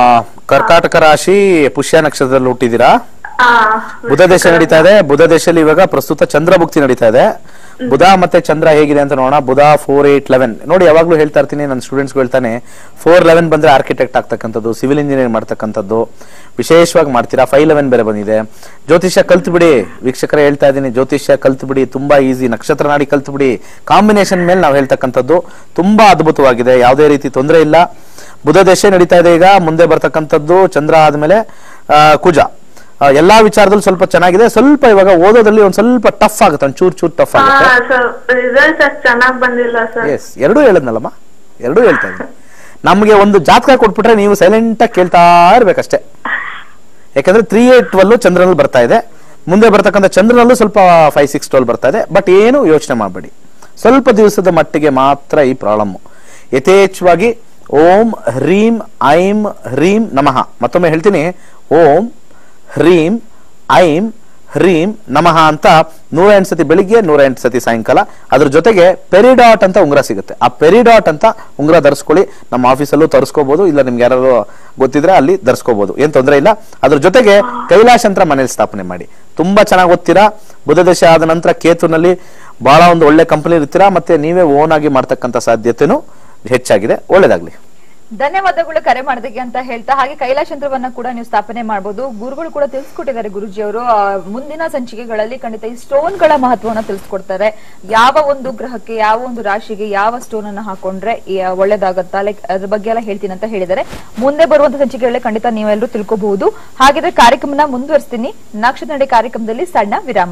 ಕರ್ಕಾಟಕ ರಾಶಿ ಪುಷ್ಯ ನಕ್ಷತ್ರದಲ್ಲಿ ಹುಟ್ಟಿದ್ದೀರಾ ಆ ಬುಧ ದೇಶ ನಡೀತಾ ಇದೆ ಬುಧ ದೇಶದಲ್ಲಿ ಇವಾಗ ಪ್ರಸ್ತುತ ಚಂದ್ರ ಭುಕ್ತಿ ನಡೀತಾ ಇದೆ ಬುಧ ಮತ್ತೆ ಚಂದ್ರ ಹೇಗಿದೆ ಅಂತ ನೋಡೋಣ ಬುಧ ಫೋರ್ ಏಟ್ ಲೆವೆನ್ ನೋಡಿ ಯಾವಾಗ್ಲೂ ಹೇಳ್ತಾ ಇರ್ತೀನಿ ನನ್ನ ಸ್ಟೂಡೆಂಟ್ಸ್ ಹೇಳ್ತಾನೆ ಫೋರ್ ಲೆವೆನ್ ಬಂದ್ರೆ ಆರ್ಕಿಟೆಕ್ಟ್ ಆಗ್ತಕ್ಕಂಥದ್ದು ಸಿವಿಲ್ ಇಂಜಿನಿಯರ್ ಮಾಡ್ತಕ್ಕಂಥದ್ದು ವಿಶೇಷವಾಗಿ ಮಾಡ್ತೀರಾ ಫೈವ್ ಲೆವೆನ್ ಬೇರೆ ಬಂದಿದೆ ಜ್ಯೋತಿಷ್ಯ ಕಲ್ತು ಬಿಡಿ ವೀಕ್ಷಕರೇ ಹೇಳ್ತಾ ಇದ್ದೀನಿ ಜ್ಯೋತಿಷ್ಯ ಕಲ್ತು ಬಿಡಿ ತುಂಬಾ ಈಸಿ ನಕ್ಷತ್ರ ನಾಡಿ ಕಲ್ತು ಬಿಡಿ ಕಾಂಬಿನೇಷನ್ ಮೇಲೆ ನಾವು ಹೇಳ್ತಕ್ಕಂಥದ್ದು ತುಂಬಾ ಅದ್ಭುತವಾಗಿದೆ ಯಾವುದೇ ರೀತಿ ತೊಂದರೆ ಇಲ್ಲ ಬುಧ ದೇಶ ನಡೀತಾ ಇದೆ ಈಗ ಮುಂದೆ ಬರ್ತಕ್ಕಂಥದ್ದು ಚಂದ್ರ ಆದ್ಮೇಲೆ ಆ, ಕುಜ ಆ, ಎಲ್ಲಾ ವಿಚಾರದಲ್ಲಿ ಸ್ವಲ್ಪ ಚೆನ್ನಾಗಿದೆ ಸ್ವಲ್ಪ ಇವಾಗ ಓದೋದ್ರಲ್ಲಿ ಒಂದ್ ಸ್ವಲ್ಪ ಟಫ್ ಆಗುತ್ತೆ ಒಂದ್ ಚೂರ್ ಚೂರ್ ಟಫ್ ಆಗುತ್ತೆ ಸರ್ ರಿಸಲ್ಟ್ಸ್ ಅಷ್ಟು ಚೆನ್ನಾಗ್ ಬಂದಿಲ್ಲ ಸರ್ ಎಸ್ ಎರಡೂ ಹೇಳದ್ನಲ್ಲಮ್ಮ ಎರಡೂ ಹೇಳ್ತಾ ಇದ್ದೀನಿ ನಮ್ಗೆ ಒಂದು ಜಾತಕ ಕೊಟ್ಬಿಟ್ರೆ ನೀವು ಸೈಲೆಂಟ್ ಆಗಿ ಕೇಳ್ತಾ ಇರ್ಬೇಕಷ್ಟೇ ಯಾಕಂದ್ರೆ ತ್ರೀ ಏಟ್ ಟ್ವೆಲ್ ಚಂದ್ರನಲ್ಲಿ ಬರ್ತಾ ಇದೆ ಮುಂದೆ ಬರ್ತಕ್ಕಂಥ ಚಂದ್ರನಲ್ಲೂ ಸ್ವಲ್ಪ ಫೈವ್ ಸಿಕ್ಸ್ ಟ್ವೆಲ್ ಬರ್ತಾ ಇದೆ ಬಟ್ ಏನು ಯೋಚನೆ ಮಾಡಬೇಡಿ ಸ್ವಲ್ಪ ದಿವಸದ ಮಟ್ಟಿಗೆ ಮಾತ್ರ ಈ ಪ್ರಾಬ್ಲಮ್ ಯಥೇಚ್ಛವಾಗಿ ಓಂ ಹ್ರೀಂ ಐಂ ಹ್ರೀಂ ನಮಃ ಮತ್ತೊಮ್ಮೆ ಹೇಳ್ತೀನಿ ಓಂ ಹ್ರೀಂ ಐಂ ಹ್ರೀಂ ನಮಃ ಅಂತ ನೂರ ಎಂಟು ಸತಿ ಬೆಳಿಗ್ಗೆ ನೂರ ಎಂಟು ಸತಿ ಸಾಯಂಕಾಲ ಅದ್ರ ಜೊತೆಗೆ ಪೆರಿಡಾಟ್ ಅಂತ ಉಂಗುರ ಸಿಗುತ್ತೆ ಆ ಪೆರಿಡಾಟ್ ಅಂತ ಉಂಗುರ ಧರಿಸ್ಕೊಳ್ಳಿ ನಮ್ಮ ಆಫೀಸಲ್ಲೂ ತರಿಸ್ಕೋಬಹುದು ಇಲ್ಲ ನಿಮ್ಗೆ ಯಾರು ಗೊತ್ತಿದ್ರೆ ಅಲ್ಲಿ ಧರಿಸ್ಕೋಬಹುದು ಏನ್ ತೊಂದರೆ ಇಲ್ಲ ಅದ್ರ ಜೊತೆಗೆ ಕೈಲಾಶ ಅಂತ ಮನೇಲಿ ಸ್ಥಾಪನೆ ಮಾಡಿ ತುಂಬಾ ಚೆನ್ನಾಗಿ ಓದ್ತೀರಾ ಬುಧ ದಶೆ ಆದ ನಂತರ ಕೇತುನಲ್ಲಿ ಬಹಳ ಒಂದು ಒಳ್ಳೆ ಕಂಪನಿ ಇರ್ತೀರಾ ಮತ್ತೆ ನೀವೇ ಓನ್ ಆಗಿ ಮಾಡ್ತಕ್ಕಂಥ ಸಾಧ್ಯತೆನೂ ಹೆಚ್ಚಾಗಿದೆ ಒಳ್ಳೇದಾಗ್ಲಿ ಧನ್ಯವಾದಗಳು ಕರೆ ಮಾಡೋದಕ್ಕೆ ಅಂತ ಹೇಳ್ತಾ ಹಾಗೆ ಕೈಲಾಶ ಯಂತ್ರವನ್ನ ಕೂಡ ನೀವು ಸ್ಥಾಪನೆ ಮಾಡಬಹುದು ಗುರುಗಳು ಕೂಡ ತಿಳಿಸ್ಕೊಟ್ಟಿದ್ದಾರೆ ಗುರುಜಿ ಅವರು ಆ, ಮುಂದಿನ ಸಂಚಿಕೆಗಳಲ್ಲಿ ಖಂಡಿತ ಈ ಸ್ಟೋನ್ ಗಳ ಮಹತ್ವವನ್ನ ತಿಳಿಸ್ಕೊಡ್ತಾರೆ ಯಾವ ಒಂದು ಗ್ರಹಕ್ಕೆ ಯಾವ ಒಂದು ರಾಶಿಗೆ ಯಾವ ಸ್ಟೋನ್ ಅನ್ನ ಹಾಕೊಂಡ್ರೆ ಈ, ಒಳ್ಳೇದಾಗತ್ತಾ ಲೈಕ್ ಅದ್ರ ಬಗ್ಗೆ ಎಲ್ಲ ಹೇಳ್ತೀನಿ ಅಂತ ಹೇಳಿದ್ದಾರೆ ಮುಂದೆ ಬರುವಂತ ಸಂಚಿಕೆಗಳಲ್ಲಿ ಖಂಡಿತ ನೀವೆಲ್ಲರೂ ತಿಳ್ಕೊಬಹುದು ಹಾಗಿದ್ರೆ ಕಾರ್ಯಕ್ರಮನ ಮುಂದುವರಿಸ್ತೀನಿ ನಕ್ಷತ್ರ ನಡೆ ಕಾರ್ಯಕ್ರಮದಲ್ಲಿ ಸಣ್ಣ ವಿರಾಮ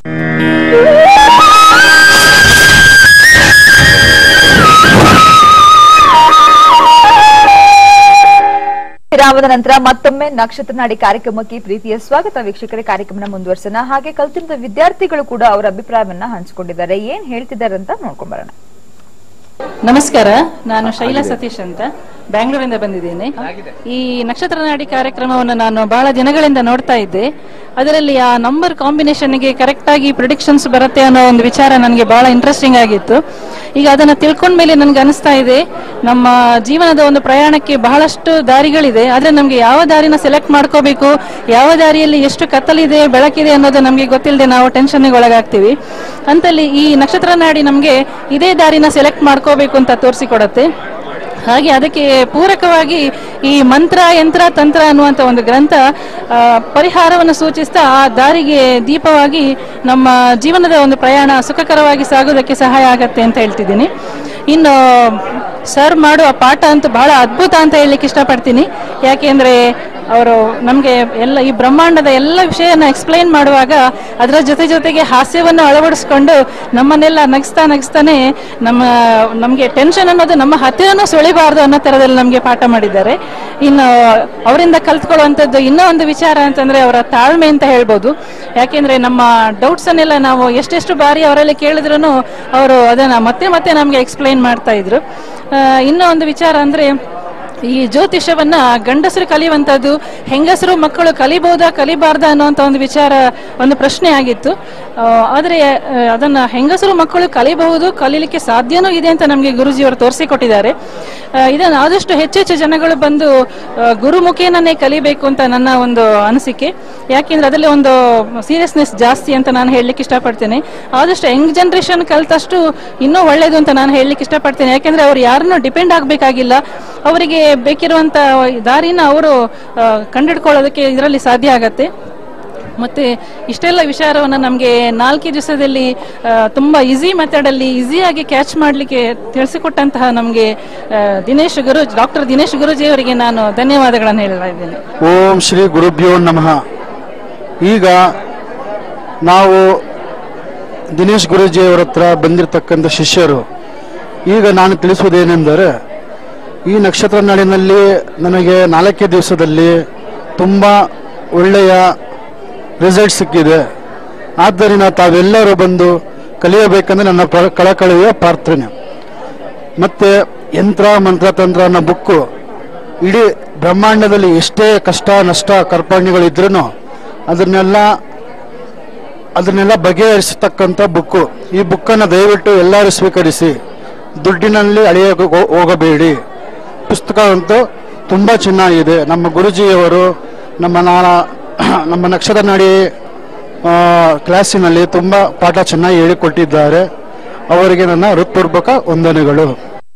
ವಿರಾಮದ ನಂತರ ಮತ್ತೊಮ್ಮೆ ನಕ್ಷತ್ರ ನಾಡಿ ಕಾರ್ಯಕ್ರಮಕ್ಕೆ ಪ್ರೀತಿಯ ಸ್ವಾಗತ ವೀಕ್ಷಕರೇ ಕಾರ್ಯಕ್ರಮನ ಮುಂದುವರ್ಸೋಣ ಹಾಗೆ ಕಲ್ತಿದ್ದ ವಿದ್ಯಾರ್ಥಿಗಳು ಕೂಡ ಅವರ ಅಭಿಪ್ರಾಯವನ್ನ ಹಂಚಿಕೊಂಡಿದ್ದಾರೆ ಏನ್ ಹೇಳ್ತಿದ್ದಾರೆ ಅಂತ ನೋಡ್ಕೊಂಡ್ ಬರೋಣ ನಮಸ್ಕಾರ ನಾನು ಶೈಲಾ ಸತೀಶ್ ಅಂತ ಬ್ಯಾಂಗ್ಳೂರಿಂದ ಬಂದಿದ್ದೇನೆ ಈ ನಕ್ಷತ್ರ ನಾಡಿ ಕಾರ್ಯಕ್ರಮವನ್ನು ನಾನು ಬಹಳ ದಿನಗಳಿಂದ ನೋಡ್ತಾ ಇದ್ದೆ ಅದರಲ್ಲಿ ಆ ನಂಬರ್ ಕಾಂಬಿನೇಷನ್ಗೆ ಕರೆಕ್ಟ್ ಆಗಿ ಪ್ರಿಡಿಕ್ಷನ್ಸ್ ಬರುತ್ತೆ ಅನ್ನೋ ಒಂದು ವಿಚಾರ ನನಗೆ ಬಹಳ ಇಂಟ್ರೆಸ್ಟಿಂಗ್ ಆಗಿತ್ತು ಈಗ ಅದನ್ನ ತಿಳ್ಕೊಂಡ ಮೇಲೆ ನನಗೆ ಅನಿಸ್ತಾ ಇದೆ ನಮ್ಮ ಜೀವನದ ಒಂದು ಪ್ರಯಾಣಕ್ಕೆ ಬಹಳಷ್ಟು ದಾರಿಗಳಿದೆ ಆದ್ರೆ ನಮ್ಗೆ ಯಾವ ದಾರಿನ ಸೆಲೆಕ್ಟ್ ಮಾಡ್ಕೋಬೇಕು ಯಾವ ದಾರಿಯಲ್ಲಿ ಎಷ್ಟು ಕತ್ತಲಿದೆ ಬೆಳಕಿದೆ ಅನ್ನೋದು ನಮಗೆ ಗೊತ್ತಿಲ್ಲದೆ ನಾವು ಟೆನ್ಷನ್ಗೆ ಒಳಗಾಗ್ತೀವಿ ಅಂತಲ್ಲಿ ಈ ನಕ್ಷತ್ರ ನಾಡಿ ನಮಗೆ ಇದೇ ದಾರಿನ ಸೆಲೆಕ್ಟ್ ಮಾಡ್ಕೋಬೇಕು ಅಂತ ತೋರಿಸಿಕೊಡತ್ತೆ ಹಾಗೆ ಅದಕ್ಕೆ ಪೂರಕವಾಗಿ ಈ ಮಂತ್ರ ಯಂತ್ರ ತಂತ್ರ ಅನ್ನುವಂಥ ಒಂದು ಗ್ರಂಥ ಆ, ಪರಿಹಾರವನ್ನು ಸೂಚಿಸ್ತಾ ಆ ದಾರಿಗೆ ದೀಪವಾಗಿ ನಮ್ಮ ಜೀವನದ ಒಂದು ಪ್ರಯಾಣ ಸುಖಕರವಾಗಿ ಸಾಗೋದಕ್ಕೆ ಸಹಾಯ ಆಗತ್ತೆ ಅಂತ ಹೇಳ್ತಿದ್ದೀನಿ ಇನ್ನು ಸರ್ ಮಾಡುವ ಪಾಠ ಅಂತೂ ಬಹಳ ಅದ್ಭುತ ಅಂತ ಹೇಳಲಿಕ್ಕೆ ಇಷ್ಟಪಡ್ತೀನಿ ಯಾಕೆಂದ್ರೆ ಅವರು ನಮಗೆ ಎಲ್ಲ ಈ ಬ್ರಹ್ಮಾಂಡದ ಎಲ್ಲ ವಿಷಯನ ಎಕ್ಸ್ಪ್ಲೈನ್ ಮಾಡುವಾಗ ಅದರ ಜೊತೆ ಜೊತೆಗೆ ಹಾಸ್ಯವನ್ನು ಅಳವಡಿಸ್ಕೊಂಡು ನಮ್ಮನ್ನೆಲ್ಲ ನಗಿಸ್ತಾ ನಗಿಸ್ತಾನೆ ನಮ್ಮ ನಮಗೆ ಟೆನ್ಷನ್ ಅನ್ನೋದು ನಮ್ಮ ಹತ್ತಿರನೂ ಸುಳಿಬಾರ್ದು ಅನ್ನೋ ಥರದಲ್ಲಿ ನಮಗೆ ಪಾಠ ಮಾಡಿದ್ದಾರೆ ಇನ್ನು ಅವರಿಂದ ಕಲ್ತ್ಕೊಳ್ಳುವಂಥದ್ದು ಇನ್ನೂ ಒಂದು ವಿಚಾರ ಅಂತಂದ್ರೆ ಅವರ ತಾಳ್ಮೆ ಅಂತ ಹೇಳ್ಬೋದು ಯಾಕೆಂದ್ರೆ ನಮ್ಮ ಡೌಟ್ಸ್ ಅನ್ನೆಲ್ಲ ನಾವು ಎಷ್ಟೆಷ್ಟು ಬಾರಿ ಅವರಲ್ಲಿ ಕೇಳಿದ್ರು ಅವರು ಅದನ್ನ ಮತ್ತೆ ಮತ್ತೆ ನಮಗೆ ಎಕ್ಸ್ಪ್ಲೈನ್ ಮಾಡ್ತಾ ಇದ್ರು ಆ, ಇನ್ನೂ ಒಂದು ವಿಚಾರ ಅಂದ್ರೆ ಈ ಜ್ಯೋತಿಷವನ್ನ ಗಂಡಸರು ಕಲಿಯುವಂತದ್ದು ಹೆಂಗಸರು ಮಕ್ಕಳು ಕಲಿಬಹುದಾ ಕಲಿಬಾರ್ದಾ ಅನ್ನುವಂತ ಒಂದು ವಿಚಾರ ಒಂದು ಪ್ರಶ್ನೆ ಆಗಿತ್ತು ಆ, ಆದ್ರೆ ಆ, ಅದನ್ನ ಹೆಂಗಸರು ಮಕ್ಕಳು ಕಲಿಬಹುದು ಕಲೀಲಿಕ್ಕೆ ಸಾಧ್ಯನೂ ಇದೆ ಅಂತ ನಮಗೆ ಗುರುಜಿಯವರು ತೋರಿಸಿಕೊಟ್ಟಿದ್ದಾರೆ ಆ, ಇದನ್ನ ಆದಷ್ಟು ಹೆಚ್ಚೆಚ್ಚು ಜನಗಳು ಬಂದು ಆ, ಗುರುಮುಖೇನನ್ನೇ ಕಲಿಬೇಕು ಅಂತ ನನ್ನ ಒಂದು ಅನಿಸಿಕೆ ಯಾಕೆಂದ್ರೆ ಅದರಲ್ಲಿ ಒಂದು ಸೀರಿಯಸ್ನೆಸ್ ಜಾಸ್ತಿ ಅಂತ ನಾನು ಹೇಳಲಿಕ್ಕೆ ಇಷ್ಟಪಡ್ತೇನೆ ಆದಷ್ಟು ಯಂಗ್ ಜನರೇಷನ್ ಕಲ್ತಷ್ಟು ಇನ್ನೂ ಒಳ್ಳೇದು ಅಂತ ನಾನು ಹೇಳಲಿಕ್ಕೆ ಇಷ್ಟಪಡ್ತೇನೆ ಯಾಕೆಂದ್ರೆ ಅವ್ರು ಯಾರನ್ನೂ ಡಿಪೆಂಡ್ ಆಗಬೇಕಾಗಿಲ್ಲ ಅವರಿಗೆ ಬೇಕಿರುವಂತ ದಾರಿನ ಅವರು ಆ, ಕಂಡಿಡ್ಕೊಳ್ಳೋದಕ್ಕೆ ಇದರಲ್ಲಿ ಸಾಧ್ಯ ಆಗತ್ತೆ ಮತ್ತೆ ಇಷ್ಟೆಲ್ಲ ವಿಚಾರವನ್ನು ನಮಗೆ ನಾಲ್ಕೇ ದಿವಸದಲ್ಲಿ ಆ, ತುಂಬಾ ಈಸಿ ಮೆಥಡ್ ಅಲ್ಲಿ ಈಸಿಯಾಗಿ ಕ್ಯಾಚ್ ಮಾಡಲಿಕ್ಕೆ ತಿಳಿಸಿಕೊಟ್ಟಂತಹ ನಮಗೆ ದಿನೇಶ್ ಗುರು ಡಾಕ್ಟರ್ ದಿನೇಶ್ ಗುರುಜಿ ಅವರಿಗೆ ನಾನು ಧನ್ಯವಾದಗಳನ್ನು ಹೇಳ್ತಾ ಇದ್ದೇನೆ ಓಂ ಶ್ರೀ ಗುರುಭ್ಯೋ ನಮಃ ಈಗ ನಾವು ದಿನೇಶ್ ಗುರೂಜಿಯವರ ಹತ್ರ ಬಂದಿರತಕ್ಕಂಥ ಶಿಷ್ಯರು ಈಗ ನಾನು ತಿಳಿಸುವುದೇನೆಂದರೆ ಈ ನಕ್ಷತ್ರ ನಾಡಿನಲ್ಲಿ ನನಗೆ ನಾಲ್ಕೇ ದಿವಸದಲ್ಲಿ ತುಂಬ ಒಳ್ಳೆಯ ರಿಸಲ್ಟ್ ಸಿಕ್ಕಿದೆ ಆದ್ದರಿಂದ ತಾವೆಲ್ಲರೂ ಬಂದು ಕಲಿಯಬೇಕೆಂದು ನನ್ನ ಪ್ರ- ಕಳಕಳಿಯ ಪ್ರಾರ್ಥನೆ ಮತ್ತೆ ಯಂತ್ರ ಮಂತ್ರ ತಂತ್ರ ಅನ್ನೋ ಬುಕ್ಕು ಇಡೀ ಬ್ರಹ್ಮಾಂಡದಲ್ಲಿ ಎಷ್ಟೇ ಕಷ್ಟ ನಷ್ಟ ಕರ್ಪಣ್ಯಗಳಿದ್ರೂ ಅದನ್ನೆಲ್ಲ ಅದನ್ನೆಲ್ಲ ಬಗೆಹರಿಸತಕ್ಕಂಥ ಬುಕ್ಕು ಈ ಬುಕ್ಕನ್ನು ದಯವಿಟ್ಟು ಎಲ್ಲರೂ ಸ್ವೀಕರಿಸಿ ದುಡ್ಡಿನಲ್ಲಿ ಅಳೆಯೋಕೆ ಹೋ- ಹೋಗಬೇಡಿ ಪುಸ್ತಕ ಅಂತೂ ತುಂಬ ಚೆನ್ನಾಗಿದೆ ನಮ್ಮ ಗುರುಜಿಯವರು ನಮ್ಮ ನಾನ ನಮ್ಮ ನಕ್ಷತ್ರ ನಾಡಿ ಆ, ಕ್ಲಾಸಿನಲ್ಲಿ ತುಂಬ ಪಾಠ ಚೆನ್ನಾಗಿ ಹೇಳಿಕೊಟ್ಟಿದ್ದಾರೆ ಅವರಿಗೆ ನನ್ನ ಹೃತ್ಪೂರ್ವಕ ವಂದನೆಗಳು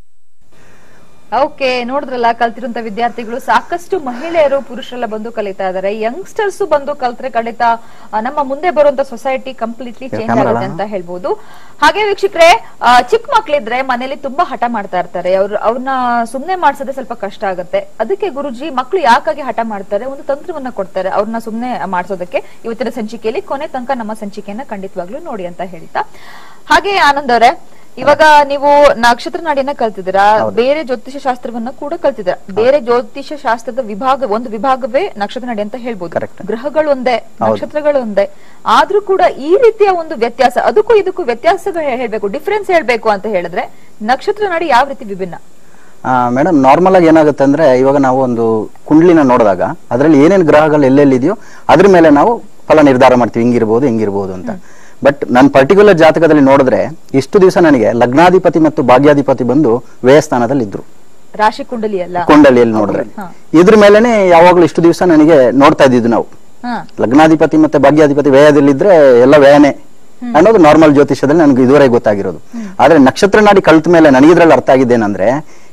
ಓಕೆ ನೋಡಿದ್ರಲ್ಲ ಕಲ್ತಿರುವಂತ ವಿದ್ಯಾರ್ಥಿಗಳು ಸಾಕಷ್ಟು ಮಹಿಳೆಯರು ಪುರುಷರೆಲ್ಲ ಬಂದು ಕಲಿತಾ ಇದಾರೆ ಯಂಗ್ಸ್ಟರ್ಸ್ ಬಂದು ಕಲ್ತ್ರೆ ಖಂಡಿತ ಆ, ನಮ್ಮ ಮುಂದೆ ಬರುವಂತ ಸೊಸೈಟಿ ಕಂಪ್ಲೀಟ್ಲಿ ಚೇಂಜ್ ಆಗುತ್ತೆ ಅಂತ ಹೇಳ್ಬೋದು ಹಾಗೆ ವೀಕ್ಷಕರೇ ಆ, ಚಿಕ್ಕ ಮಕ್ಳಿದ್ರೆ ಮನೇಲಿ ತುಂಬಾ ಹಠ ಮಾಡ್ತಾ ಇರ್ತಾರೆ ಅವ್ರು ಅವ್ರನ್ನ ಸುಮ್ನೆ ಮಾಡ್ಸೋದೇ ಸ್ವಲ್ಪ ಕಷ್ಟ ಆಗುತ್ತೆ ಅದಕ್ಕೆ ಗುರುಜಿ ಮಕ್ಳು ಯಾಕಾಗಿ ಹಠ ಮಾಡ್ತಾರೆ ಒಂದು ತಂತ್ರವನ್ನ ಕೊಡ್ತಾರೆ ಅವ್ರನ್ನ ಸುಮ್ನೆ ಮಾಡ್ಸೋದಕ್ಕೆ ಇವತ್ತಿನ ಸಂಚಿಕೆಯಲ್ಲಿ ಕೊನೆ ತನಕ ನಮ್ಮ ಸಂಚಿಕೆಯನ್ನ ಖಂಡಿತವಾಗ್ಲೂ ನೋಡಿ ಅಂತ ಹೇಳ್ತಾ ಹಾಗೆ ಆನಂದ್ ಅವರೇ ಇವಾಗ ನೀವು ನಕ್ಷತ್ರ ನಾಡಿಯನ್ನ ಕಲ್ತಿದ್ದೀರಾ ಬೇರೆ ಜ್ಯೋತಿಷ ಶಾಸ್ತ್ರವನ್ನ ಕೂಡ ಕಲ್ತಿದ್ದೀರಾ ಬೇರೆ ಜ್ಯೋತಿಷ ಶಾಸ್ತ್ರದ ವಿಭಾಗ ಒಂದು ವಿಭಾಗವೇ ನಕ್ಷತ್ರ ನಾಡಿ ಅಂತ ಹೇಳ್ಬೋದು Correct. ಗ್ರಹಗಳು ಒಂದೇ ನಕ್ಷತ್ರಗಳು ಒಂದೇ ಆದ್ರೂ ಕೂಡ ಈ ರೀತಿಯ ಒಂದು ವ್ಯತ್ಯಾಸ ಅದಕ್ಕೂ ಇದಕ್ಕೂ ವ್ಯತ್ಯಾಸಗಳು ಹೇಳ್ಬೇಕು ಡಿಫ್ರೆನ್ಸ್ ಹೇಳ್ಬೇಕು ಅಂತ ಹೇಳಿದ್ರೆ ನಕ್ಷತ್ರ ನಾಡಿ ಯಾವ ರೀತಿ ವಿಭಿನ್ನ ಮೇಡಮ್ ನಾರ್ಮಲ್ ಆಗಿ ಏನಾಗುತ್ತೆ ಅಂದ್ರೆ ಇವಾಗ ನಾವು ಒಂದು ಕುಂಡ್ಲಿನ ನೋಡಿದಾಗ ಅದರಲ್ಲಿ ಏನೇನು ಗ್ರಹಗಳು ಎಲ್ಲೆಲ್ಲಿದೆಯೋ ಅದ್ರ ಮೇಲೆ ನಾವು ಫಲ ನಿರ್ಧಾರ ಮಾಡ್ತೀವಿ ಹಿಂಗಿರ್ಬೋದು ಹಿಂಗಿರ್ಬೋದು ಅಂತ ಬಟ್ ನನ್ನ ಪರ್ಟಿಕ್ಯುಲರ್ ಜಾತಕದಲ್ಲಿ ನೋಡಿದ್ರೆ ಇಷ್ಟು ದಿವಸ ನನಗೆ ಲಗ್ನಾಧಿಪತಿ ಮತ್ತು ಭಾಗ್ಯಾಧಿಪತಿ ಬಂದು ವ್ಯಯಸ್ಥಾನದಲ್ಲಿ ಇದ್ರು ರಾಶಿ ಕುಂಡಲಿ ಅಲ್ಲ ಕೊಂಡಲಿಯಲ್ಲಿ ನೋಡಿದ್ರೆ ಇದ್ರ ಮೇಲೆನೆ ಯಾವಾಗ್ಲೂ ಇಷ್ಟು ದಿವಸ ನನಗೆ ನೋಡ್ತಾ ಇದ್ದಿದ್ದು ನಾವು ಹಾ ಲಗ್ನಾಧಿಪತಿ ಮತ್ತೆ ಭಾಗ್ಯಾಧಿಪತಿ ವ್ಯಯದಲ್ಲಿದ್ರೆ ಎಲ್ಲ ವ್ಯಯನೇ ಅನ್ನೋದು ನಾರ್ಮಲ್ ಜ್ಯೋತಿಷದಲ್ಲಿ ನನಗೆ ಇದುವರೆಗೆ ಗೊತ್ತಾಗಿರೋದು ಆದ್ರೆ ನಕ್ಷತ್ರ ನಾಡಿ ಕಲ್ತ ಮೇಲೆ ನನಗೆ ಇದ್ರಲ್ಲಿ ಅರ್ಥ ಆಗಿದ್ದೇನೆಂದ್ರೆ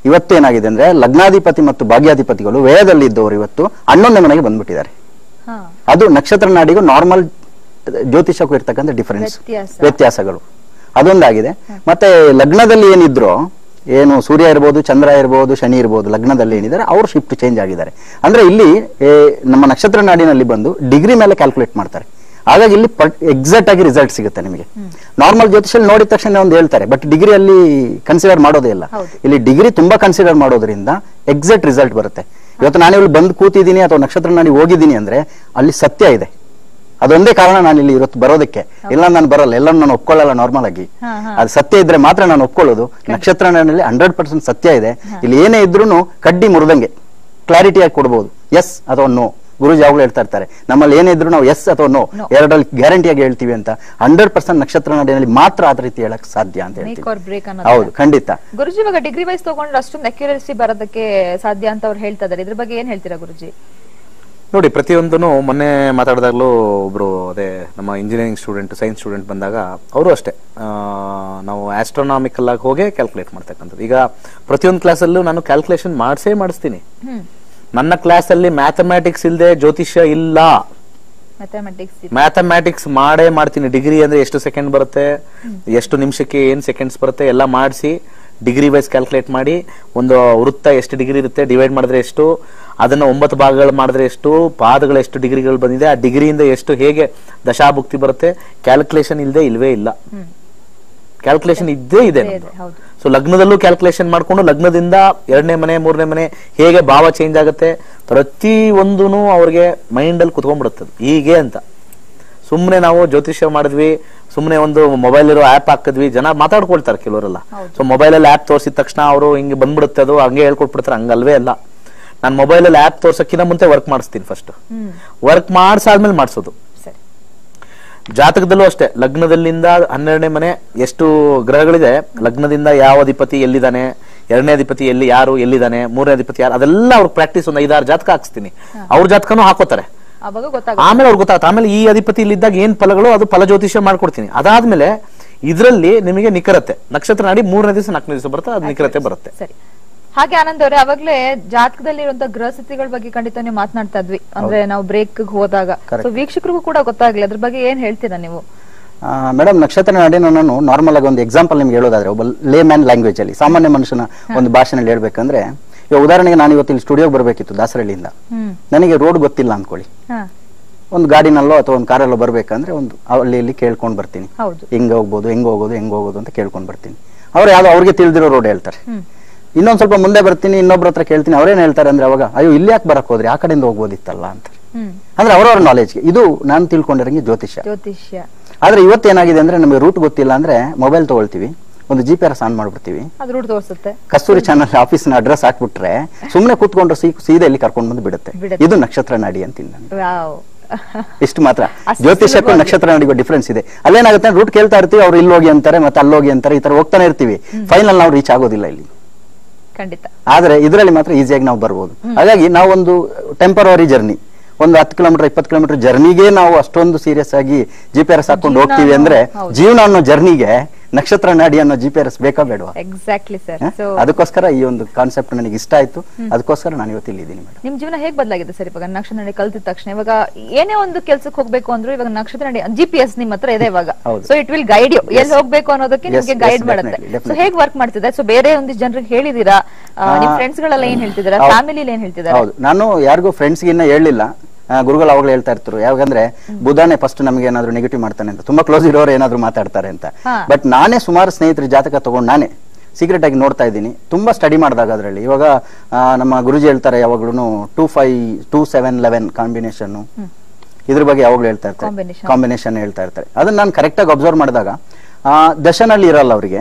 ಇವತ್ತೇನಾಗಿದೆ ಅಂದ್ರೆ ಲಗ್ನಾಧಿಪತಿ ಮತ್ತು ಭಾಗ್ಯಾಧಿಪತಿಗಳು ವ್ಯಯದಲ್ಲಿ ಇದ್ದವರು ಇವತ್ತು ಹನ್ನೊಂದನೇ ಮನೆಗೆ ಬಂದ್ಬಿಟ್ಟಿದ್ದಾರೆ ಹಾ ಅದು ನಕ್ಷತ್ರ ನಾಡಿಗೂ ನಾರ್ಮಲ್ ಜ್ಯೋತಿಷಕ್ಕೂ ಇರ್ತಕ್ಕಂಥ ಡಿಫರೆನ್ಸ್ ವ್ಯತ್ಯಾಸ. ವ್ಯತ್ಯಾಸಗಳು ಅದೊಂದಾಗಿದೆ ಮತ್ತೆ ಲಗ್ನದಲ್ಲಿ ಏನಿದ್ರು ಏನು ಸೂರ್ಯ ಇರ್ಬೋದು ಚಂದ್ರ ಇರ್ಬೋದು ಶನಿ ಇರ್ಬೋದು ಲಗ್ನದಲ್ಲಿ ಏನಿದ್ದಾರೆ ಅವ್ರು ಶಿಫ್ಟ್ ಚೇಂಜ್ ಆಗಿದ್ದಾರೆ ಅಂದ್ರೆ ಇಲ್ಲಿ ಏ, ನಮ್ಮ ನಕ್ಷತ್ರ ನಾಡಿನಲ್ಲಿ ಬಂದು ಡಿಗ್ರಿ ಮೇಲೆ ಕ್ಯಾಲ್ಕುಲೇಟ್ ಮಾಡ್ತಾರೆ ಹಾಗಾಗಿ ಇಲ್ಲಿ ಎಕ್ಸಾಕ್ಟ್ ಆಗಿ ರಿಸಲ್ಟ್ ಸಿಗುತ್ತೆ ನಿಮಗೆ ನಾರ್ಮಲ್ ಜ್ಯೋತಿಷಲ್ಲಿ ನೋಡಿದ ತಕ್ಷಣ ಒಂದು ಹೇಳ್ತಾರೆ ಬಟ್ ಡಿಗ್ರಿಯಲ್ಲಿ ಕನ್ಸಿಡರ್ ಮಾಡೋದೇ ಇಲ್ಲ ಇಲ್ಲಿ ಡಿಗ್ರಿ ತುಂಬಾ ಕನ್ಸಿಡರ್ ಮಾಡೋದ್ರಿಂದ ಎಕ್ಸಾಕ್ಟ್ ರಿಸಲ್ಟ್ ಬರುತ್ತೆ ಇವತ್ತು ನಾನು ಇಲ್ಲಿ ಬಂದು ಕೂತಿದ್ದೀನಿ ಅಥವಾ ನಕ್ಷತ್ರ ನಾಡಿ ಹೋಗಿದ್ದೀನಿ ಅಂದ್ರೆ ಅಲ್ಲಿ ಸತ್ಯ ಇದೆ ಅದೊಂದೇ ಕಾರಣ ನಾನು ಇಲ್ಲಿ ಇವತ್ತು ಬರೋದಕ್ಕೆ ಇಲ್ಲ ನಾನು ಬರಲ್ಲ ಎಲ್ಲ ನಾನು ಒಪ್ಕೊಳ್ಳಲ್ಲ ನಾರ್ಮಲ್ ಆಗಿ ಅದು ಸತ್ಯ ಇದ್ರೆ ಮಾತ್ರ ನಾನು ಒಪ್ಕೊಳ್ಳೋದು ನಕ್ಷತ್ರ ನಾಡಿನಲ್ಲಿ ಹಂಡ್ರೆಡ್ ಪರ್ಸೆಂಟ್ ಸತ್ಯ ಇದೆ ಇಲ್ಲಿ ಏನೇ ಇದ್ರೂ ಕಡ್ಡಿ ಮುರಿದಂಗೆ ಕ್ಲಾರಿಟಿಯಾಗಿ ಕೊಡ್ಬೋದು ಎಸ್ ಅಥವಾ ನೋ ಗುರುಜಿ ಯಾವಾಗಲೂ ಹೇಳ್ತಾ ಇರ್ತಾರೆ ನಮ್ಮಲ್ಲಿ ಏನೇ ಇದ್ರು ನಾವು ಎಸ್ ಅಥವಾ ನೋ ಎರಡರಲ್ಲಿ ಗ್ಯಾರಂಟಿಯಾಗಿ ಹೇಳ್ತೀವಿ ಅಂತ ಹಂಡ್ರೆಡ್ ಪರ್ಸೆಂಟ್ ನಕ್ಷತ್ರ ನಾಡಿನಲ್ಲಿ ಮಾತ್ರ ಆ ರೀತಿ ಹೇಳಕ್ ಸಾಧ್ಯ ಅಂತ ಮೇಕ್ ಹೇಳ್ತೀವಿ ಆರ್ ಬ್ರೇಕ್ ಅನ್ನೋದು ಹೌದು ಖಂಡಿತ ಗುರುಜಿ ಇವಾಗ ಡಿಗ್ರಿ ವೈಸ್ ತಗೊಂಡ್ರೆ ಅಷ್ಟೊಂದು ಅಕ್ಯುರಸಿ ಬರೋದಕ್ಕೆ ಸಾಧ್ಯ ಅಂತ ಅವ್ರು ಹೇಳ್ತಾ ಇದಾರೆ ಇದ್ರ ಬಗ್ಗೆ ಏನ್ ಹೇಳ್ತೀರಾ ಗುರುಜಿ ನೋಡಿ ಪ್ರತಿಯೊಂದನು ಮೊನ್ನೆ ಮಾತಾಡಿದಾಗಲೂ ಒಬ್ರು ಅದೇ ನಮ್ಮ ಇಂಜಿನಿಯರಿಂಗ್ ಸ್ಟೂಡೆಂಟ್ ಸೈನ್ಸ್ ಸ್ಟೂಡೆಂಟ್ ಬಂದಾಗ ಅವರು ಅಷ್ಟೇ ಆ, ನಾವು ಆಸ್ಟ್ರೋನಾಮಿಕಲ್ ಆಗಿ ಹೋಗೇ ಕ್ಯಾಲ್ಕುಲೇಟ್ ಮಾಡ್ತಕ್ಕಂಥದ್ದು ಈಗ ಪ್ರತಿಯೊಂದು ಕ್ಲಾಸಲ್ಲೂ ನಾನು ಕ್ಯಾಲ್ಕುಲೇಷನ್ ಮಾಡಿಸೇ ಮಾಡಿಸ್ತೀನಿ ನನ್ನ ಕ್ಲಾಸಲ್ಲಿ ಮ್ಯಾಥಮ್ಯಾಟಿಕ್ಸ್ ಇಲ್ಲದೆ ಜ್ಯೋತಿಷ್ಯ ಇಲ್ಲ ಮ್ಯಾಥಮೆಟಿಕ್ಸ್ ಮ್ಯಾಥಮ್ಯಾಟಿಕ್ಸ್ ಮಾಡೇ ಮಾಡ್ತೀನಿ ಡಿಗ್ರಿ ಅಂದ್ರೆ ಎಷ್ಟು ಸೆಕೆಂಡ್ ಬರುತ್ತೆ ಎಷ್ಟು ನಿಮಿಷಕ್ಕೆ ಏನ್ ಸೆಕೆಂಡ್ಸ್ ಬರುತ್ತೆ ಎಲ್ಲ ಮಾಡಿಸಿ ಡಿಗ್ರಿ ವೈಸ್ ಕ್ಯಾಲ್ಕುಲೇಟ್ ಮಾಡಿ ಒಂದು ವೃತ್ತ ಎಷ್ಟು ಡಿಗ್ರಿ ಇರುತ್ತೆ ಡಿವೈಡ್ ಮಾಡಿದ್ರೆ ಎಷ್ಟು ಅದನ್ನ ಒಂಬತ್ತು ಭಾಗಗಳು ಮಾಡಿದ್ರೆ ಎಷ್ಟು ಪಾದಗಳು ಎಷ್ಟು ಡಿಗ್ರಿಗಳು ಬಂದಿದೆ ಆ ಡಿಗ್ರಿಯಿಂದ ಎಷ್ಟು ಹೇಗೆ ದಶಾಭುಕ್ತಿ ಬರುತ್ತೆ ಕ್ಯಾಲ್ಕುಲೇಷನ್ ಇಲ್ಲದೆ ಇಲ್ವೇ ಇಲ್ಲ ಕ್ಯಾಲ್ಕುಲೇಷನ್ ಇದ್ದೇ ಇದೆ ಹೌದು ಸೊ ಲಗ್ನದಲ್ಲೂ ಕ್ಯಾಲ್ಕುಲೇಷನ್ ಮಾಡ್ಕೊಂಡು ಲಗ್ನದಿಂದ ಎರಡನೇ ಮನೆ ಮೂರನೇ ಮನೆ ಹೇಗೆ ಭಾವ ಚೇಂಜ್ ಆಗುತ್ತೆ ಪ್ರತಿ ಒಂದೂ ಅವ್ರಿಗೆ ಮೈಂಡ್ ಅಲ್ಲಿ ಕುತ್ಕೊಂಡ್ಬಿಡುತ್ತದೆ ಹೀಗೆ ಅಂತ ಸುಮ್ಮನೆ ನಾವು ಜ್ಯೋತಿಷ್ಯ ಮಾಡಿದ್ವಿ ಸುಮ್ಮನೆ ಒಂದು ಮೊಬೈಲ್ ಇರೋ ಆಪ್ ಹಾಕಿದ್ವಿ ಜನ ಮಾತಾಡ್ಕೊಳ್ತಾರೆ ಕೆಲವರೆಲ್ಲ ಸೊ ಮೊಬೈಲಲ್ಲಿ ಆಪ್ ತೋರಿಸಿದ ತಕ್ಷಣ ಅವರು ಹಿಂಗೆ ಬಂದ್ಬಿಡುತ್ತೆ ಅದು ಹಂಗೆ ಹೇಳ್ಕೊಟ್ಬಿಡ್ತಾರೆ ಹಂಗಲ್ವೇ ಅಲ್ಲ ನಾನು ಮೊಬೈಲಲ್ಲಿ ಆಪ್ ತೋರ್ಸಕ್ಕಿಂತ ಮುಂಚೆ ವರ್ಕ್ ಮಾಡಿಸ್ತೀನಿ ಫಸ್ಟ್ ವರ್ಕ್ ಮಾಡ್ಸಾದ್ಮೇಲೆ ಮಾಡಿಸೋದು ಸರಿ ಜಾತಕದಲ್ಲೂ ಅಷ್ಟೇ ಲಗ್ನದಲ್ಲಿಂದ ಹನ್ನೆರಡನೇ ಮನೆ ಎಷ್ಟು ಗ್ರಹಗಳಿದೆ ಲಗ್ನದಿಂದ ಯಾವ ಅಧಿಪತಿ ಎಲ್ಲಿದ್ದಾನೆ ಎರಡನೇ ಅಧಿಪತಿ ಎಲ್ಲಿ ಯಾರು ಎಲ್ಲಿದ್ದಾನೆ ಮೂರನೇ ಅಧಿಪತಿ ಯಾರು ಅದೆಲ್ಲ ಅವ್ರಿಗೆ ಪ್ರಾಕ್ಟೀಸ್ ಒಂದು ಐದಾರು ಜಾತಕ ಹಾಕ್ಸ್ತೀನಿ ಅವ್ರ ಜಾತಕನೂ ಹಾಕೋತಾರೆ ಅವಾಗ ಗೊತ್ತಾಗುತ್ತೆ ಆಮೇಲೆ ಅವ್ರಿಗೆ ಗೊತ್ತಾಗುತ್ತೆ ಆಮೇಲೆ ಈ ಅಧಿಪತಿ ಇಲ್ಲಿದ್ದಾಗ ಏನ್ ಫಲಗಳು ಅದು ಫಲ ಜ್ಯೋತಿಷ್ಯ ಮಾಡ್ಕೊಡ್ತೀನಿ ಅದಾದ್ಮೇಲೆ ಇದರಲ್ಲಿ ನಿಮಗೆ ನಿಖರತೆ ನಕ್ಷತ್ರ ನಾಡಿ ಮೂರನೇ ದಿವಸ ನಾಲ್ಕನೇ ದಿವಸ ಬರುತ್ತೆ ಅದು ನಿಖರತೆ ಬರುತ್ತೆ ಸರಿ ಹಾಗೆ ಆನಂದ್ ಅವರೇ ಅವಾಗ್ಲೇ ಜಾತಕದಲ್ಲಿ ಇರುವಂತ ಗ್ರಹ ಸ್ಥಿತಿಗಳ ಬಗ್ಗೆ ಖಂಡಿತ ನೀವು ಮಾತನಾಡ್ತಾ ಇದ್ವಿ ಅಂದ್ರೆ ನಾವು ಬ್ರೇಕ್ ಹೋದಾಗ ಸೊ ವೀಕ್ಷಕರಿಗೂ ಕೂಡ ಗೊತ್ತಾಗ್ಲಿ ಅದ್ರ ಬಗ್ಗೆ ಏನ್ ಹೇಳ್ತೀರಾ ನೀವು ಮೇಡಮ್ ನಕ್ಷತ್ರ ನಾಡಿನ ನಾನು ನಾರ್ಮಲ್ ಆಗಿ ಒಂದು ಎಕ್ಸಾಂಪಲ್ ನಿಮ್ಗೆ ಹೇಳೋದಾದ್ರೆ ಒಬ್ಬ ಲೇ ಮ್ಯಾನ್ ಲ್ಯಾಂಗ್ವೇಜ್ ಅಲ್ಲಿ ಸಾಮಾನ್ಯ ಮನುಷ್ಯನ ಒಂದು ಭಾಷೆನಲ್ಲಿ ಹೇಳ್ಬೇಕಂದ್ರೆ ಈಗ ಉದಾಹರಣೆಗೆ ನಾನು ಇವತ್ತು ಇಲ್ಲಿ ಸ್ಟುಡಿಯೋಗೆ ಬರಬೇಕಿತ್ತು ದಾಸರಳ್ಳಿಯಿಂದ ಹ್ಮ್ ನನಗೆ ರೋಡ್ ಗೊತ್ತಿಲ್ಲ ಅನ್ಕೊಳ್ಳಿ ಹಾ ಒಂದು ಗಾಡಿನಲ್ಲೋ ಅಥವಾ ಒಂದು ಕಾರಲ್ಲೋ ಬರ್ಬೇಕಂದ್ರೆ ಒಂದು ಅಲ್ಲಿ ಇಲ್ಲಿ ಕೇಳ್ಕೊಂಡು ಬರ್ತೀನಿ ಹೌದು ಹಿಂಗ್ ಹೋಗ್ಬೋದು ಹೆಂಗ್ ಹೋಗೋದು ಹೆಂಗ್ ಹೋಗೋದು ಅಂತ ಕೇಳ್ಕೊಂಡು ಬರ್ತೀನಿ ಅವ್ರು ಯಾವ್ದೋ ಅವ್ರಿಗೆ ತಿಳಿದಿರೋ ರೋಡ್ ಹೇಳ್ತಾರೆ ಹ್ಮ್ ಇನ್ನೊಂದ್ ಸ್ವಲ್ಪ ಮುಂದೆ ಬರ್ತೀನಿ ಇನ್ನೊಬ್ರ ಹತ್ರ ಕೇಳ್ತೀನಿ ಅವ್ರೇನ್ ಹೇಳ್ತಾರೆ ಅಂದ್ರೆ ಅವಾಗ ಅಯ್ಯೋ ಇಲ್ಲಿ ಯಾಕೆ ಬರಕ್ ಹೋದ್ರಿ ಆ ಕಡೆಯಿಂದ ಹೋಗ್ಬೋದಿತ್ತಲ್ಲ ಅಂತ ಹ್ಮ್ ಅಂದ್ರೆ ಅವ್ರವ್ರ ನಾಲೆಜ್ಗೆ ಇದು ನಾನು ತಿಳ್ಕೊಂಡಿರಂಗೆ ಜ್ಯೋತಿಷ್ಯ ಜ್ಯೋತಿಷ್ಯ ಆದ್ರೆ ಇವತ್ತೇನಾಗಿದೆ ಅಂದ್ರೆ ನಮಗೆ ರೂಟ್ ಗೊತ್ತಿಲ್ಲ ಅಂದ್ರೆ ಮೊಬೈಲ್ ತಗೊಳ್ತೀವಿ ಒಂದು ಜಿ ಪಿ ಆರ್ ಆನ್ ಮಾಡ್ಬಿಡ್ತೀವಿ ಅದು ರೂಟ್ ತೋರಿಸುತ್ತೆ ಕಸ್ತೂರಿ ಚಾನಲ್ ಆಫೀಸ್ನ ಅಡ್ರೆಸ್ ಹಾಕ್ಬಿಟ್ರೆ ಸುಮ್ಮನೆ ಕೂತ್ಕೊಂಡ್ರೆ ಸೀ- ಸೀದಾ ಇಲ್ಲಿ ಕರ್ಕೊಂಡು ಬಂದು ಬಿಡುತ್ತೆ ಬಿಡುತ್ತೆ. ಇದು ನಕ್ಷತ್ರ ನಾಡಿ ಅಂತೀನಿ ನಾನು ವಾವ್ ಇಷ್ಟು ಮಾತ್ರ ಅಷ್ಟು ಜ್ಯೋತಿಷಕ್ಕೂ ಸುಲಭವಾಗಿ. ನಕ್ಷತ್ರ ನಾಡಿಗೂ ಡಿಫ್ರೆನ್ಸ್ ಇದೆ ಅಲ್ಲೇನಾಗುತ್ತೆ ರೂಟ್ ಕೇಳ್ತಾ ಇರ್ತೀವಿ ಅವ್ರು ಇಲ್ಲಿ ಹೋಗಿ ಅಂತಾರೆ ಮತ್ತೆ ಅಲ್ಲಿ ಹೋಗಿ ಅಂತಾರೆ ಈ ತರ ಹೋಗ್ತಾನೆ ಇರ್ತೀವಿ ಫೈನಲ್ ನಾವು ರೀಚ್ ಆಗೋದಿಲ್ಲ ಇಲ್ಲಿ ಖಂಡಿತ ಆದ್ರೆ ಇದರಲ್ಲಿ ಮಾತ್ರ ಈಸಿಯಾಗಿ ನಾವು ಬರ್ಬೋದು ಹಾಗಾಗಿ ನಾವು ಒಂದು ಟೆಂಪರರಿ ಜರ್ನಿ ಒಂದು ಹತ್ತು ಕಿಲೋಮೀಟರ್ ಇಪ್ಪತ್ತು ಕಿಲೋಮೀಟರ್ ಜರ್ನಿಗೆ ನಾವು ಅಷ್ಟೊಂದು ಸೀರಿಯಸ್ ಆಗಿ ಜಿ ಪಿ ಆರ್ ಎಸ್ ಹಾಕೊಂಡು ಜೀವನ ಹೋಗ್ತೀವಿ ಅಂದ್ರೆ ಹೌದು. ಜೀವನ ಅನ್ನೋ ಜರ್ನಿಗೆ ನಕ್ಷತ್ರ ನಾಡಿ ಅನ್ನೋ ಜಿ ಪಿ ಆರ್ ಎಸ್ ಬೇಕಾ ಬೇಡವಾ ಎಕ್ಸಾಕ್ಟ್ಲಿ ಸರ್ ಹ? ಸೊ ಅದಕ್ಕೋಸ್ಕರ ಈ ಒಂದು ಕಾನ್ಸೆಪ್ಟ್ ನನಗೆ ಇಷ್ಟ ಆಯ್ತು ಅದಕ್ಕೋಸ್ಕರ ನಾನು ಇವತ್ತು ಇಲ್ಲಿದ್ದೀನಿ ಮೇಡಮ್ ನಿಮ್ ಜೀವನ ಹೇಗ್ ಬದಲಾಗಿದೆ ಸರ್ ಇವಾಗ ನಕ್ಷತ್ರ ನಡಿ ಕಲ್ತಿದ ತಕ್ಷಣ ಇವಾಗ ಏನೇ ಒಂದು ಕೆಲ್ಸಕ್ಕೆ ಹೋಗ್ಬೇಕು ಅಂದ್ರೂ ಇವಾಗ ನಕ್ಷತ್ರ ನಡಿ ಜಿ ಪಿ ಎಸ್ ನಿಮ್ ಹತ್ರ ಇದೆ ಇವಾಗ ಹೌದು. So it will guide you ಎಲ್ಲಿ ಹೋಗ್ಬೇಕು ಅನ್ನೋದಕ್ಕೆ Yes, ನಿಮ್ಗೆ yes, ಗೈಡ್ ಮಾಡುತ್ತೆ definitely, ಸೊ definitely. ಹೇಗ್ ವರ್ಕ್ ಮಾಡ್ತಿದೆ ಸೊ ಬೇರೆ ಒಂದಿಷ್ಟು ಜನರಿಗೆ ಹೇಳಿದೀರಾ ಆ, ನಿಮ್ ಫ್ರೆಂಡ್ಸ್ ಗಳೆಲ್ಲ ಏನ್ ಹೇಳ್ತಿದಾರಾ ಹೌದು. ಫ್ಯಾಮಿಲಿ ಏನ್ ಹೇಳ್ತಿದಾರೆ ಹೌದು ನಾನು ಯಾರಿಗೂ ಫ್ರೆಂಡ್ಸ್ಗೆ ಇನ್ನ ಹೇಳಿಲ್ಲ ಆ, ಗುರುಗಳು ಅವಾಗಲೇ ಹೇಳ್ತಾ ಇರ್ತರು ಯಾಕಂದ್ರೆ ಬುಧನೇ ಫಸ್ಟ್ ನಮಗೆ ಏನಾದ್ರು ನೆಗೆಟಿವ್ ಮಾಡ್ತಾನೆ ಅಂತ ತುಂಬಾ ಕ್ಲೋಸ್ ಇರೋರು ಏನಾದ್ರು ಮಾತಾಡ್ತಾರೆ ಅಂತ ಹಾ. ಬಟ್ ನಾನೇ ಸುಮಾರು ಸ್ನೇಹಿತರ ಜಾತಕ ತಗೊಂಡು ನಾನೇ ಸೀಕ್ರೆಟ್ ಆಗಿ ನೋಡ್ತಾ ಇದ್ದೀನಿ ತುಂಬಾ ಸ್ಟಡಿ ಮಾಡಿದಾಗ ಅದರಲ್ಲಿ ಇವಾಗ ಆ, ನಮ್ಮ ಗುರುಜಿ ಹೇಳ್ತಾರೆ ಯಾವಾಗ್ಲೂ two five two seven eleven combination ಇದ್ರ ಬಗ್ಗೆ ಯಾವಾಗ್ಲೂ ಹೇಳ್ತಾ ಇರ್ತಾರೆ Combination. ಕಾಂಬಿನೇಷನ್ ಹೇಳ್ತಾ ಇರ್ತಾರೆ ಅದನ್ನ ನಾನು ಕರೆಕ್ಟ್ ಆಗಿ ಅಬ್ಸರ್ವ್ ಮಾಡಿದಾಗ ಆ, ದಶನಲ್ಲಿ ಇರಲ್ಲ ಅವರಿಗೆ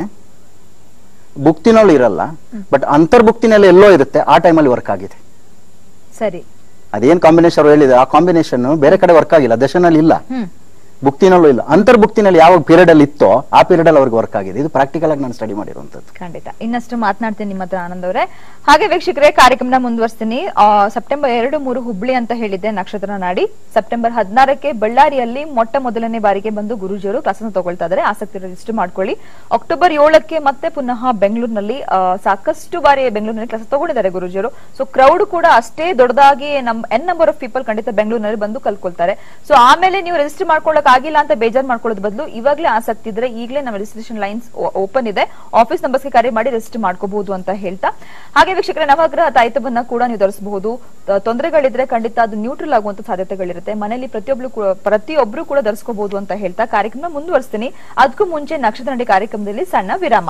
ಬುಕ್ತಿನಲ್ಲಿ ಇರಲ್ಲ ಬಟ್ ಅಂತರ್ಭುಕ್ತಿನಲ್ಲಿ ಎಲ್ಲೋ ಇರುತ್ತೆ ಆ ಟೈಮಲ್ಲಿ ವರ್ಕ್ ಆಗಿದೆ ಸರಿ ಅದೇನ್ ಕಾಂಬಿನೇಷನ್ ಹೇಳಿದೆ ಆ ಕಾಂಬಿನೇಷನ್ ಬೇರೆ ಕಡೆ ವರ್ಕ್ ಆಗಿಲ್ಲ ದಶನಲ್ಲಿ ಇಲ್ಲ ಹ್ಮ್ ಬುಕ್ತಿನಲ್ಲೂ ಇಲ್ಲ ಅಂತರ್ಭುಕ್ತಿನಲ್ಲಿ ಯಾವ ಪೀರಿಯಡ್ ಅಲ್ಲಿ ಇತ್ತೋ ಆ ಪೀರಿಯಡ್ ಅಲ್ಲಿ ಅವ್ರಿಗೆ ವರ್ಕ್ ಆಗಿದೆ ಇದು ಪ್ರಾಕ್ಟಿಕಲ್ ಆಗಿ ನಾನು ಸ್ಟಡಿ ಮಾಡಿರುವಂತದ್ದು ಖಂಡಿತ ಇನ್ನಷ್ಟು ಮಾತನಾಡ್ತೀನಿ ನಿಮ್ಮ ಹತ್ರ ಆನಂದ್ ಅವರೇ ಹಾಗೆ ವೀಕ್ಷಕರೇ ಕಾರ್ಯಕ್ರಮನ ಮುಂದುವರಿಸ್ತೀನಿ ಆ, ಸೆಪ್ಟೆಂಬರ್ ಎರಡು ಮೂರು ಹುಬ್ಳಿ ಅಂತ ಹೇಳಿದ್ದೆ ನಕ್ಷತ್ರ ನಾಡಿ ಸೆಪ್ಟೆಂಬರ್ ಹದಿನಾರಕ್ಕೆ ಬಳ್ಳಾರಿಯಲ್ಲಿ ಮೊಟ್ಟ ಮೊದಲನೇ ಬಾರಿಗೆ ಬಂದು ಗುರುಜಿಯವರು ಕ್ಲಾಸನ್ನು ತಗೊಳ್ತಾ ಇದ್ದಾರೆ ಆಸಕ್ತಿ ರಿಜಿಸ್ಟರ್ ಮಾಡ್ಕೊಳ್ಳಿ ಅಕ್ಟೋಬರ್ ಏಳಕ್ಕೆ ಮತ್ತೆ ಪುನಃ ಬೆಂಗಳೂರಿನಲ್ಲಿ ಆ, ಸಾಕಷ್ಟು ಬಾರಿ ಬೆಂಗಳೂರಿನಲ್ಲಿ ಕ್ಲಾಸ್ ತಗೊಂಡಿದ್ದಾರೆ ಗುರುಜಿಯವರು ಸೊ ಕ್ರೌಡ್ ಕೂಡ ಅಷ್ಟೇ ದೊಡ್ಡದಾಗಿ ನಮ್ ಎನ್ ನಂಬರ್ ಆಫ್ ಪೀಪಲ್ ಖಂಡಿತ ಬೆಂಗಳೂರಿನಲ್ಲಿ ಬಂದು ಕಲ್ಕೊಳ್ತಾರೆ ಸೊ ಆಮೇಲೆ ನೀವು ರಿಜಿಸ್ಟರ್ ಮಾಡ್ಕೊಳ್ಳಕ್ ಆಗಿಲ್ಲ ಅಂತ ಬೇಜಾರ್ ಮಾಡ್ಕೊಳ್ಳೋದ್ ಬದಲು ಇವಾಗಲೇ ಆಸಕ್ತಿ ಇದ್ರೆ ಈಗಲೇ ನಮ್ಮ ರಿಜಿಸ್ಟ್ರೇಷನ್ ಲೈನ್ಸ್ ಓಪನ್ ಇದೆ ಆಫೀಸ್ ನಂಬರ್ಸ್ಗೆ ಕರೆ ಮಾಡಿ ರಿಜಿಸ್ಟರ್ ಮಾಡ್ಕೋಬಹುದು ಅಂತ ಹೇಳ್ತಾ ಹಾಗೆ ವೀಕ್ಷಕರ ನವಗ್ರಹ ತಾಯಿತವನ್ನ ಕೂಡ ನೀವು ಧರಿಸಬಹುದು ತ- ತೊಂದರೆಗಳಿದ್ರೆ ಖಂಡಿತ ಅದು ನ್ಯೂಟ್ರಲ್ ಆಗುವಂತ ಸಾಧ್ಯತೆಗಳಿರುತ್ತೆ ಮನೆಯಲ್ಲಿ ಪ್ರತಿಯೊಬ್ರು ಕೂಡ- ಪ್ರತಿಯೊಬ್ರು ಕೂಡ ಧರಿಸ್ಕೋಬಹುದು ಅಂತ ಹೇಳ್ತಾ ಕಾರ್ಯಕ್ರಮ ಮುಂದುವರಿಸ್ತೀನಿ ಅದಕ್ಕೂ ಮುಂಚೆ ನಕ್ಷತ್ರ ನಡಿ ಕಾರ್ಯಕ್ರಮದಲ್ಲಿ ಸಣ್ಣ ವಿರಾಮ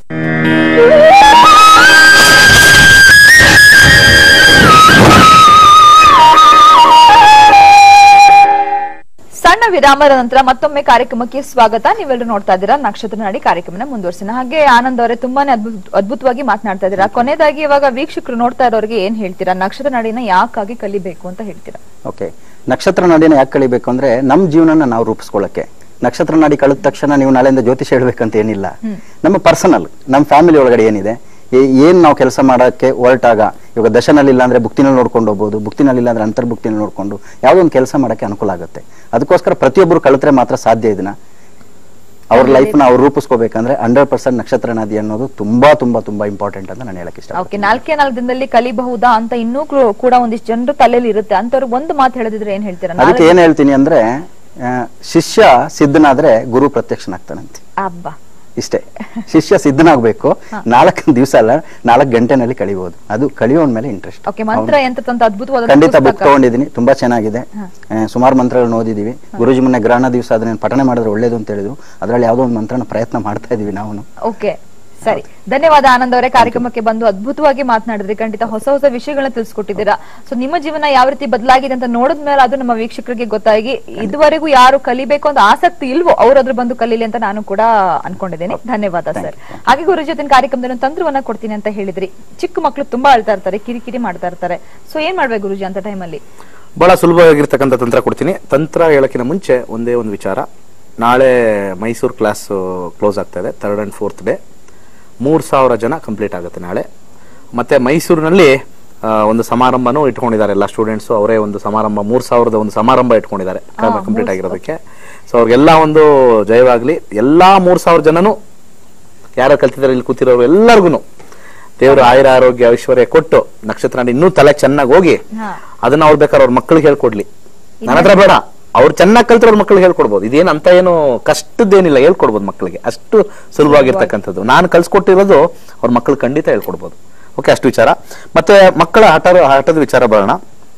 ಸಣ್ಣ ವಿರಾಮದ ನಂತರ ಮತ್ತೊಮ್ಮೆ ಕಾರ್ಯಕ್ರಮಕ್ಕೆ ಸ್ವಾಗತ ನೀವೆಲ್ಲರೂ ನೋಡ್ತಾ ಇದ್ದೀರಾ ನಕ್ಷತ್ರ ನಾಡಿ ಕಾರ್ಯಕ್ರಮನ ಮುಂದುವರ್ಸಿನ ಹಾಗೆ ಆನಂದ್ ಅವರೇ ತುಂಬಾನೇ ಅದ್ಭುತ ಅದ್ಭುತವಾಗಿ ಮಾತನಾಡ್ತಾ ಇದ್ದೀರಾ ಕೊನೆಯದಾಗಿ ಇವಾಗ ವೀಕ್ಷಕರು ನೋಡ್ತಾ ಇರೋರಿಗೆ ಏನ್ ಹೇಳ್ತೀರಾ ನಕ್ಷತ್ರ ನಾಡಿನ ಯಾಕಾಗಿ ಕಲಿಬೇಕು ಅಂತ ಹೇಳ್ತೀರಾ ಓಕೆ ನಕ್ಷತ್ರ ನಾಡಿನ ಯಾಕೆ ಕಳಿಬೇಕು ಅಂದ್ರೆ ನಮ್ಮ ಜೀವನನ ನಾವು ರೂಪಿಸ್ಕೊಳ್ಳಕ್ಕೆ ನಕ್ಷತ್ರ ನಾಡಿ ಕಳೆದ ತಕ್ಷಣ ನೀವು ನಾಳೆಯಿಂದ ಜ್ಯೋತಿಷ ಹೇಳ್ಬೇಕಂತ ಏನಿಲ್ಲ ನಮ್ಮ ಪರ್ಸನಲ್ ನಮ್ಮ ಫ್ಯಾಮಿಲಿ ಒಳಗಡೆ ಏನಿದೆ ಏ- ಏನ್ ನಾವು ಕೆಲಸ ಮಾಡಕ್ಕೆ ಹೊರಟಾಗ ಇವಾಗ ದಶನಲ್ಲಿ ಇಲ್ಲ ಅಂದ್ರೆ ಬುಕ್ತಿನಲ್ಲಿ ನೋಡ್ಕೊಂಡು ಹೋಗ್ಬೋದು ಬುಕ್ತಿನಲ್ಲಿ ಇಲ್ಲ ಅಂದ್ರೆ ಅಂತರ್ಭುಕ್ತಿನಲ್ಲಿ ನೋಡ್ಕೊಂಡು ಯಾವುದೋ ಒಂದು ಕೆಲಸ ಮಾಡಕ್ಕೆ ಅನುಕೂಲ ಆಗುತ್ತೆ ಅದಕ್ಕೋಸ್ಕರ ಪ್ರತಿಯೊಬ್ಬರು ಕಲಿತ್ರೆ ಮಾತ್ರ ಸಾಧ್ಯ ಇದನ್ನ ಅವ್ರ ಲೈಫ್ ನ ಅವ್ರು ರೂಪಿಸ್ಕೋಬೇಕಂದ್ರೆ ಹಂಡ್ರೆಡ್ ಪರ್ಸೆಂಟ್ ನಕ್ಷತ್ರ ನದಿ ಅನ್ನೋದು ತುಂಬಾ ತುಂಬಾ ತುಂಬಾ ಇಂಪಾರ್ಟೆಂಟ್ ಅಂತ ನಾನು ಹೇಳಕ್ ಇಷ್ಟ ಓಕೆ ನಾಲ್ಕೇ ನಾಲ್ಕು ದಿನದಲ್ಲಿ ಕಲಿಬಹುದಾ ಅಂತ ಇನ್ನೂ ಕ್ರೂ- ಕೂಡ ಒಂದಿಷ್ಟು ಜನರು ತಲೆಯಲ್ಲಿ ಇರುತ್ತೆ ಅಂತವ್ರಿಗೆ ಒಂದು ಮಾತು ಹೇಳದಿದ್ರೆ ಏನ್ ಹೇಳ್ತೀರಾ ಅದಕ್ಕೆ ಏನ್ ಹೇಳ್ತೀನಿ ಅಂದ್ರೆ ಆ, ಶಿಷ್ಯ ಸಿದ್ಧನಾದ್ರೆ ಗುರು ಪ್ರತ್ಯಕ್ಷನಾಗ್ತಾನಂತೆ ಅಬ್ಬಾ ಇಷ್ಟೇ ಶಿಷ್ಯ ಸಿದ್ಧನಾಗ್ಬೇಕು ನಾಲ್ಕು ದಿವಸ ಅಲ್ಲ ನಾಲ್ಕು ಗಂಟೆನಲ್ಲಿ ಕಳಿಬಹುದು ಅದು ಕಳಿಯೋನ್ ಮೇಲೆ ಇಂಟ್ರೆಸ್ಟ್ ಓಕೆ ಮಂತ್ರ ಎಂತ ಅದ್ಭುತವಾದ ಖಂಡಿತ ಬುಕ್ ಪುಸ್ತಕ. ತಗೊಂಡಿದ್ದೀನಿ ತುಂಬಾ ಚೆನ್ನಾಗಿದೆ ಸುಮಾರು ಮಂತ್ರಗಳನ್ನ ಓದಿದೀವಿ ಗುರುಜಿ ಮೊನ್ನೆ ಗ್ರಹಣ ದಿವಸ ಅದನ್ನ ಪಠನೆ ಮಾಡಿದ್ರೆ ಒಳ್ಳೇದು ಅಂತ ಹೇಳಿದ್ರು ಅದ್ರಲ್ಲಿ ಯಾವ್ದೋ ಒಂದು ಮಂತ್ರನ ಪ್ರಯತ್ನ ಮಾಡ್ತಾ ಇದೀವಿ ನಾವು ಓಕೆ ಸರಿ ಧನ್ಯವಾದ ಆನಂದ್ ಅವರೇ ಕಾರ್ಯಕ್ರಮಕ್ಕೆ ಬಂದು ಅದ್ಭುತವಾಗಿ ಮಾತನಾಡಿದ್ರಿ ಖಂಡಿತ ಹೊಸ ಹೊಸ ವಿಷಯಗಳನ್ನ ತಿಳಿಸ್ಕೊಟ್ಟಿದ್ದೀರಾ ಸೊ ನಿಮ್ಮ ಜೀವನ ಯಾವ ರೀತಿ ಬದಲಾಗಿದೆ ಅಂತ ನೋಡಿದ್ಮೇಲೆ ಅದು ನಮ್ಮ ವೀಕ್ಷಕರಿಗೆ ಗೊತ್ತಾಗಿ ಇದುವರೆಗೂ ಯಾರು ಕಲಿಬೇಕು ಅಂತ ಆಸಕ್ತಿ ಇಲ್ವೋ ಅವ್ರಾದ್ರೂ ಬಂದು ಕಲೀಲಿ ಅಂತ ನಾನು ಕೂಡ ಅನ್ಕೊಂಡಿದ್ದೀನಿ ಧನ್ಯವಾದ ಸರ್ ಹಾಗೆ ಗುರು ಜೊತೆ ಕಾರ್ಯಕ್ರಮದಲ್ಲಿ ಒಂದು ತಂತ್ರವನ್ನ ಕೊಡ್ತೀನಿ ಅಂತ ಹೇಳಿದ್ರಿ ಚಿಕ್ಕ ಮಕ್ಕಳು ತುಂಬಾ ಅಳ್ತಾ ಇರ್ತಾರೆ ಕಿರಿಕಿರಿ ಮಾಡ್ತಾ ಇರ್ತಾರೆ ಸೊ ಏನ್ ಮಾಡ್ಬೇಕು ಗುರುಜಿ ಅಂತ ಟೈಮಲ್ಲಿ ಬಹಳ ಸುಲಭವಾಗಿರ್ತಕ್ಕಂಥ ತಂತ್ರ ಕೊಡ್ತೀನಿ ತಂತ್ರ ಹೇಳಕ್ಕಿಂತ ಮುಂಚೆ ಒಂದೇ ಒಂದು ವಿಚಾರ ನಾಳೆ ಮೈಸೂರು ಕ್ಲಾಸ್ ಕ್ಲೋಸ್ ಆಗ್ತಾ ಇದೆ ಥರ್ಡ್ ಅಂಡ್ ಫೋರ್ತ್ ಡೇ ಮೂರು ಸಾವಿರ ಜನ ಕಂಪ್ಲೀಟ್ ಆಗುತ್ತೆ ನಾಳೆ ಮತ್ತೆ ಮೈಸೂರಿನಲ್ಲಿ ಆ, ಒಂದು ಸಮಾರಂಭನೂ ಇಟ್ಕೊಂಡಿದ್ದಾರೆ ಎಲ್ಲ ಸ್ಟೂಡೆಂಟ್ಸ್ ಅವರೇ ಒಂದು ಸಮಾರಂಭ ಮೂರ್ ಸಾವಿರದ ಒಂದು ಸಮಾರಂಭ ಇಟ್ಕೊಂಡಿದ್ದಾರೆ ಕಂಪ್ಲೀಟ್ ಆಗಿರೋದಕ್ಕೆ ಸೊ ಅವ್ರಿಗೆಲ್ಲ ಒಂದು ಜಯವಾಗ್ಲಿ ಎಲ್ಲಾ ಮೂರ್ ಸಾವಿರ ಜನನು ಯಾರು ಕಲ್ತಿದ್ದಾರೆ ಇಲ್ಲಿ ಕೂತಿರೋರು ಎಲ್ಲರಿಗೂ ದೇವರು ಆಯುರ ಆರೋಗ್ಯ ಐಶ್ವರ್ಯ ಕೊಟ್ಟು ನಕ್ಷತ್ರ ನಾಡಿ ಇನ್ನೂ ತಲೆ ಚೆನ್ನಾಗಿ ಹೋಗಿ ಹಾ. ಅದನ್ನ ಅವ್ರು ಬೇಕಾದ್ರೆ ಅವ್ರ ಮಕ್ಕಳಿಗೆ ಹೇಳ್ಕೊಡ್ಲಿ ನನ್ನ ಹತ್ರ ಬೇಡ ಅವ್ರು ಚೆನ್ನಾಗಿ ಕಲ್ತಿರೋ ಅವ್ರ ಮಕ್ಕಳಿಗೆ ಹೇಳ್ಕೊಡ್ಬೋದು ಇದೇನು ಅಂತ ಏನು ಕಷ್ಟದ್ದೇನಿಲ್ಲ ಹೇಳ್ಕೊಡ್ಬೋದು ಮಕ್ಕಳಿಗೆ ಅಷ್ಟು ಸುಲಭವಾಗಿರ್ತಕ್ಕಂಥದ್ದು ನಾನು ಕಲ್ಸ್ಕೊಟ್ಟಿರೋದು ಅವ್ರ ಮಕ್ಕಳು ಖಂಡಿತ ಹೇಳ್ಕೊಡ್ಬೋದು ಓಕೆ ಅಷ್ಟು ವಿಚಾರ ಮತ್ತೆ ಮಕ್ಕಳ ಆಟ ಆಟದ ವಿಚಾರ ಬರೋಣ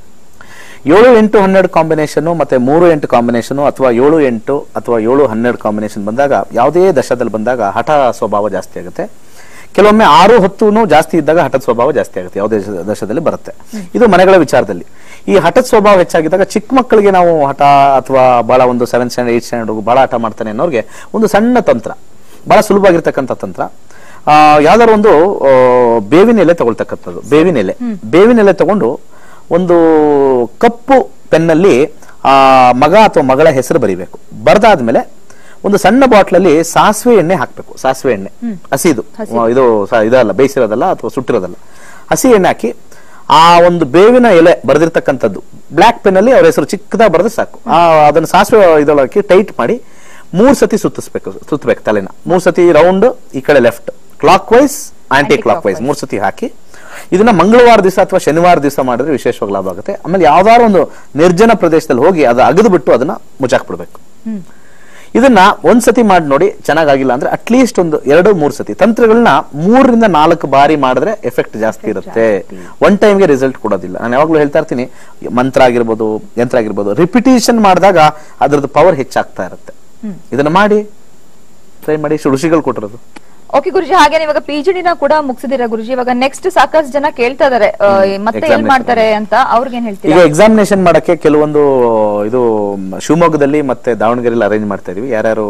ಏಳು ಎಂಟು ಹನ್ನೆರಡು ಕಾಂಬಿನೇಷನ್ ಮತ್ತೆ ಮೂರು ಎಂಟು ಕಾಂಬಿನೇಷನ್ ಅಥವಾ ಏಳು ಎಂಟು ಅಥವಾ ಏಳು ಹನ್ನೆರಡು ಕಾಂಬಿನೇಷನ್ ಬಂದಾಗ ಯಾವುದೇ ದಶದಲ್ಲಿ ಬಂದಾಗ ಹಠ ಸ್ವಭಾವ ಜಾಸ್ತಿ ಆಗುತ್ತೆ ಕೆಲವೊಮ್ಮೆ ಆರು ಹತ್ತು ಜಾಸ್ತಿ ಇದ್ದಾಗ ಹಠದ ಸ್ವಭಾವ ಜಾಸ್ತಿ ಆಗುತ್ತೆ ಯಾವುದೇ ದಶ- ದಶದಲ್ಲಿ ಬರುತ್ತೆ ಇದು ಮನೆಗಳ ವಿಚಾರದಲ್ಲಿ ಈ ಹಠದ ಸ್ವಭಾವ ಹೆಚ್ಚಾಗಿದ್ದಾಗ ಚಿಕ್ಕ ಮಕ್ಕಳಿಗೆ ನಾವು ಹಠ ಅಥವಾ ಬಹಳ ಒಂದು ಸೆವೆನ್ ಸ್ಟ್ಯಾಂಡರ್ಡ್ ಏಟ್ ಸ್ಟ್ಯಾಂಡರ್ಡ್ ಬಹಳ ಹಠ ಮಾಡ್ತಾನೆ ಅನ್ನೋರಿಗೆ ಒಂದು ಸಣ್ಣ ತಂತ್ರ ಬಹಳ ಸುಲಭವಾಗಿರ್ತಕ್ಕಂಥ ತಂತ್ರ ಆ, ಯಾವ್ದಾದ್ರು ಒಂದು ಆ, ಬೇವಿನ ಎಲೆ ತಗೊಳ್ತಕ್ಕಂಥದ್ದು ಬೇವಿನ ಎಲೆ ಬೇವಿನ ಎಲೆ ತಗೊಂಡು ಒಂದು ಕಪ್ಪು ಪೆನ್ನಲ್ಲಿ ಆ ಮಗ ಅಥವಾ ಮಗಳ ಹೆಸರು ಬರಿಬೇಕು ಬರ್ದಾದ್ಮೇಲೆ ಒಂದು ಸಣ್ಣ ಬಾಟ್ಲಲ್ಲಿ ಸಾಸಿವೆ ಎಣ್ಣೆ ಹಾಕ್ಬೇಕು ಸಾಸಿವೆ ಎಣ್ಣೆ ಹಸಿದು ಇದು ಸ- ಇದಲ್ಲ ಬೇಯಿಸಿರೋದಲ್ಲ ಅಥವಾ ಸುಟ್ಟಿರೋದಲ್ಲ ಹಸಿ ಎಣ್ಣೆ ಹಾಕಿ ಆ ಒಂದು ಬೇವಿನ ಎಲೆ ಬರೆದಿರ್ತಕ್ಕಂಥದ್ದು ಬ್ಲಾಕ್ ಪೆನ್ ಅಲ್ಲಿ ಅವ್ರ ಹೆಸರು ಚಿಕ್ಕದಾಗಿ ಬರೆದ್ರೆ ಸಾಕು ಆ ಅದನ್ನ ಸಾಸಿವೆ ಇದೊಳಗೆ ಟೈಟ್ ಮಾಡಿ ಮೂರ್ ಸತಿ ಸುತ್ತಿಸ್ಬೇಕು ಸುತ್ತಬೇಕು ತಲೆನ ಮೂರ್ ಸತಿ ರೌಂಡ್ ಈ ಕಡೆ left clockwise anticlockwise ಮೂರ್ ಸತಿ ಹಾಕಿ ಇದನ್ನ ಮಂಗಳವಾರ ದಿವಸ ಅಥವಾ ಶನಿವಾರ ದಿವಸ ಮಾಡಿದ್ರೆ ವಿಶೇಷವಾಗಿ ಲಾಭ ಆಗುತ್ತೆ ಆಮೇಲೆ ಯಾವ್ದಾದ್ರು ಒಂದು ನಿರ್ಜನ ಪ್ರದೇಶದಲ್ಲಿ ಹೋಗಿ ಅದು ಅಗದು ಬಿಟ್ಟು ಅದನ್ನ ಮುಚ್ಚಾಕ್ಬಿಡ್ಬೇಕು ಇದನ್ನ ಒಂದ್ ಸತಿ ಮಾಡಿ ನೋಡಿ ಚೆನ್ನಾಗಿಲ್ಲ ಅಂದ್ರೆ ಅಟ್ಲೀಸ್ಟ್ ಒಂದು ಎರಡು ಮೂರು ಸತಿ ತಂತ್ರಗಳನ್ನ ಮೂರರಿಂದ ನಾಲ್ಕು ಬಾರಿ ಮಾಡಿದ್ರೆ ಎಫೆಕ್ಟ್ ಜಾಸ್ತಿ ಇರುತ್ತೆ ಒನ್ ಟೈಮ್ಗೆ ರಿಸಲ್ಟ್ ಕೊಡೋದಿಲ್ಲ ನಾನು ಯಾವಾಗ್ಲೂ ಹೇಳ್ತಾ ಇರ್ತೀನಿ ಮಂತ್ರ ಆಗಿರ್ಬೋದು ಯಂತ್ರ ಆಗಿರ್ಬೋದು ರಿಪಿಟೇಷನ್ ಮಾಡಿದಾಗ ಅದ್ರದ್ದು ಪವರ್ ಹೆಚ್ಚಾಗ್ತಾ ಇರುತ್ತೆ ಇದನ್ನ ಮಾಡಿ ಟ್ರೈ ಮಾಡಿ ಋಷಿಗಳು ಕೊಟ್ಟಿರೋದು ಓಕೆ ಗುರುಜಿ ಹಾಗೆ ಇವಾಗ ಪಿ ಜಿ ಡಿನ ಕೂಡ ಮುಗಿಸಿದಿರ ಗುರುಜಿ ಇವಾಗ ನೆಕ್ಸ್ಟ್ ಸಾಕಷ್ಟು ಜನ ಕೇಳ್ತಾ ಇದಾರೆ ಆ, ಮತ್ತೆ ಏನ್ Examination. ಮಾಡ್ತಾರೆ ಅಂತ ಅವ್ರಿಗೆ ಏನ್ ಈಗ ಹೇಳ್ತೀರಾ ಎಕ್ಸಾಮಿನೇಷನ್ ಮಾಡಕ್ಕೆ ಕೆಲವೊಂದು ಇದು ಮ್, ಶಿವಮೊಗ್ಗದಲ್ಲಿ ಮತ್ತೆ ದಾವಣಗೆರೆಯಲ್ಲಿ ಅರೇಂಜ್ ಮಾಡ್ತಾ ಇದೀವಿ ಯಾರ್ಯಾರು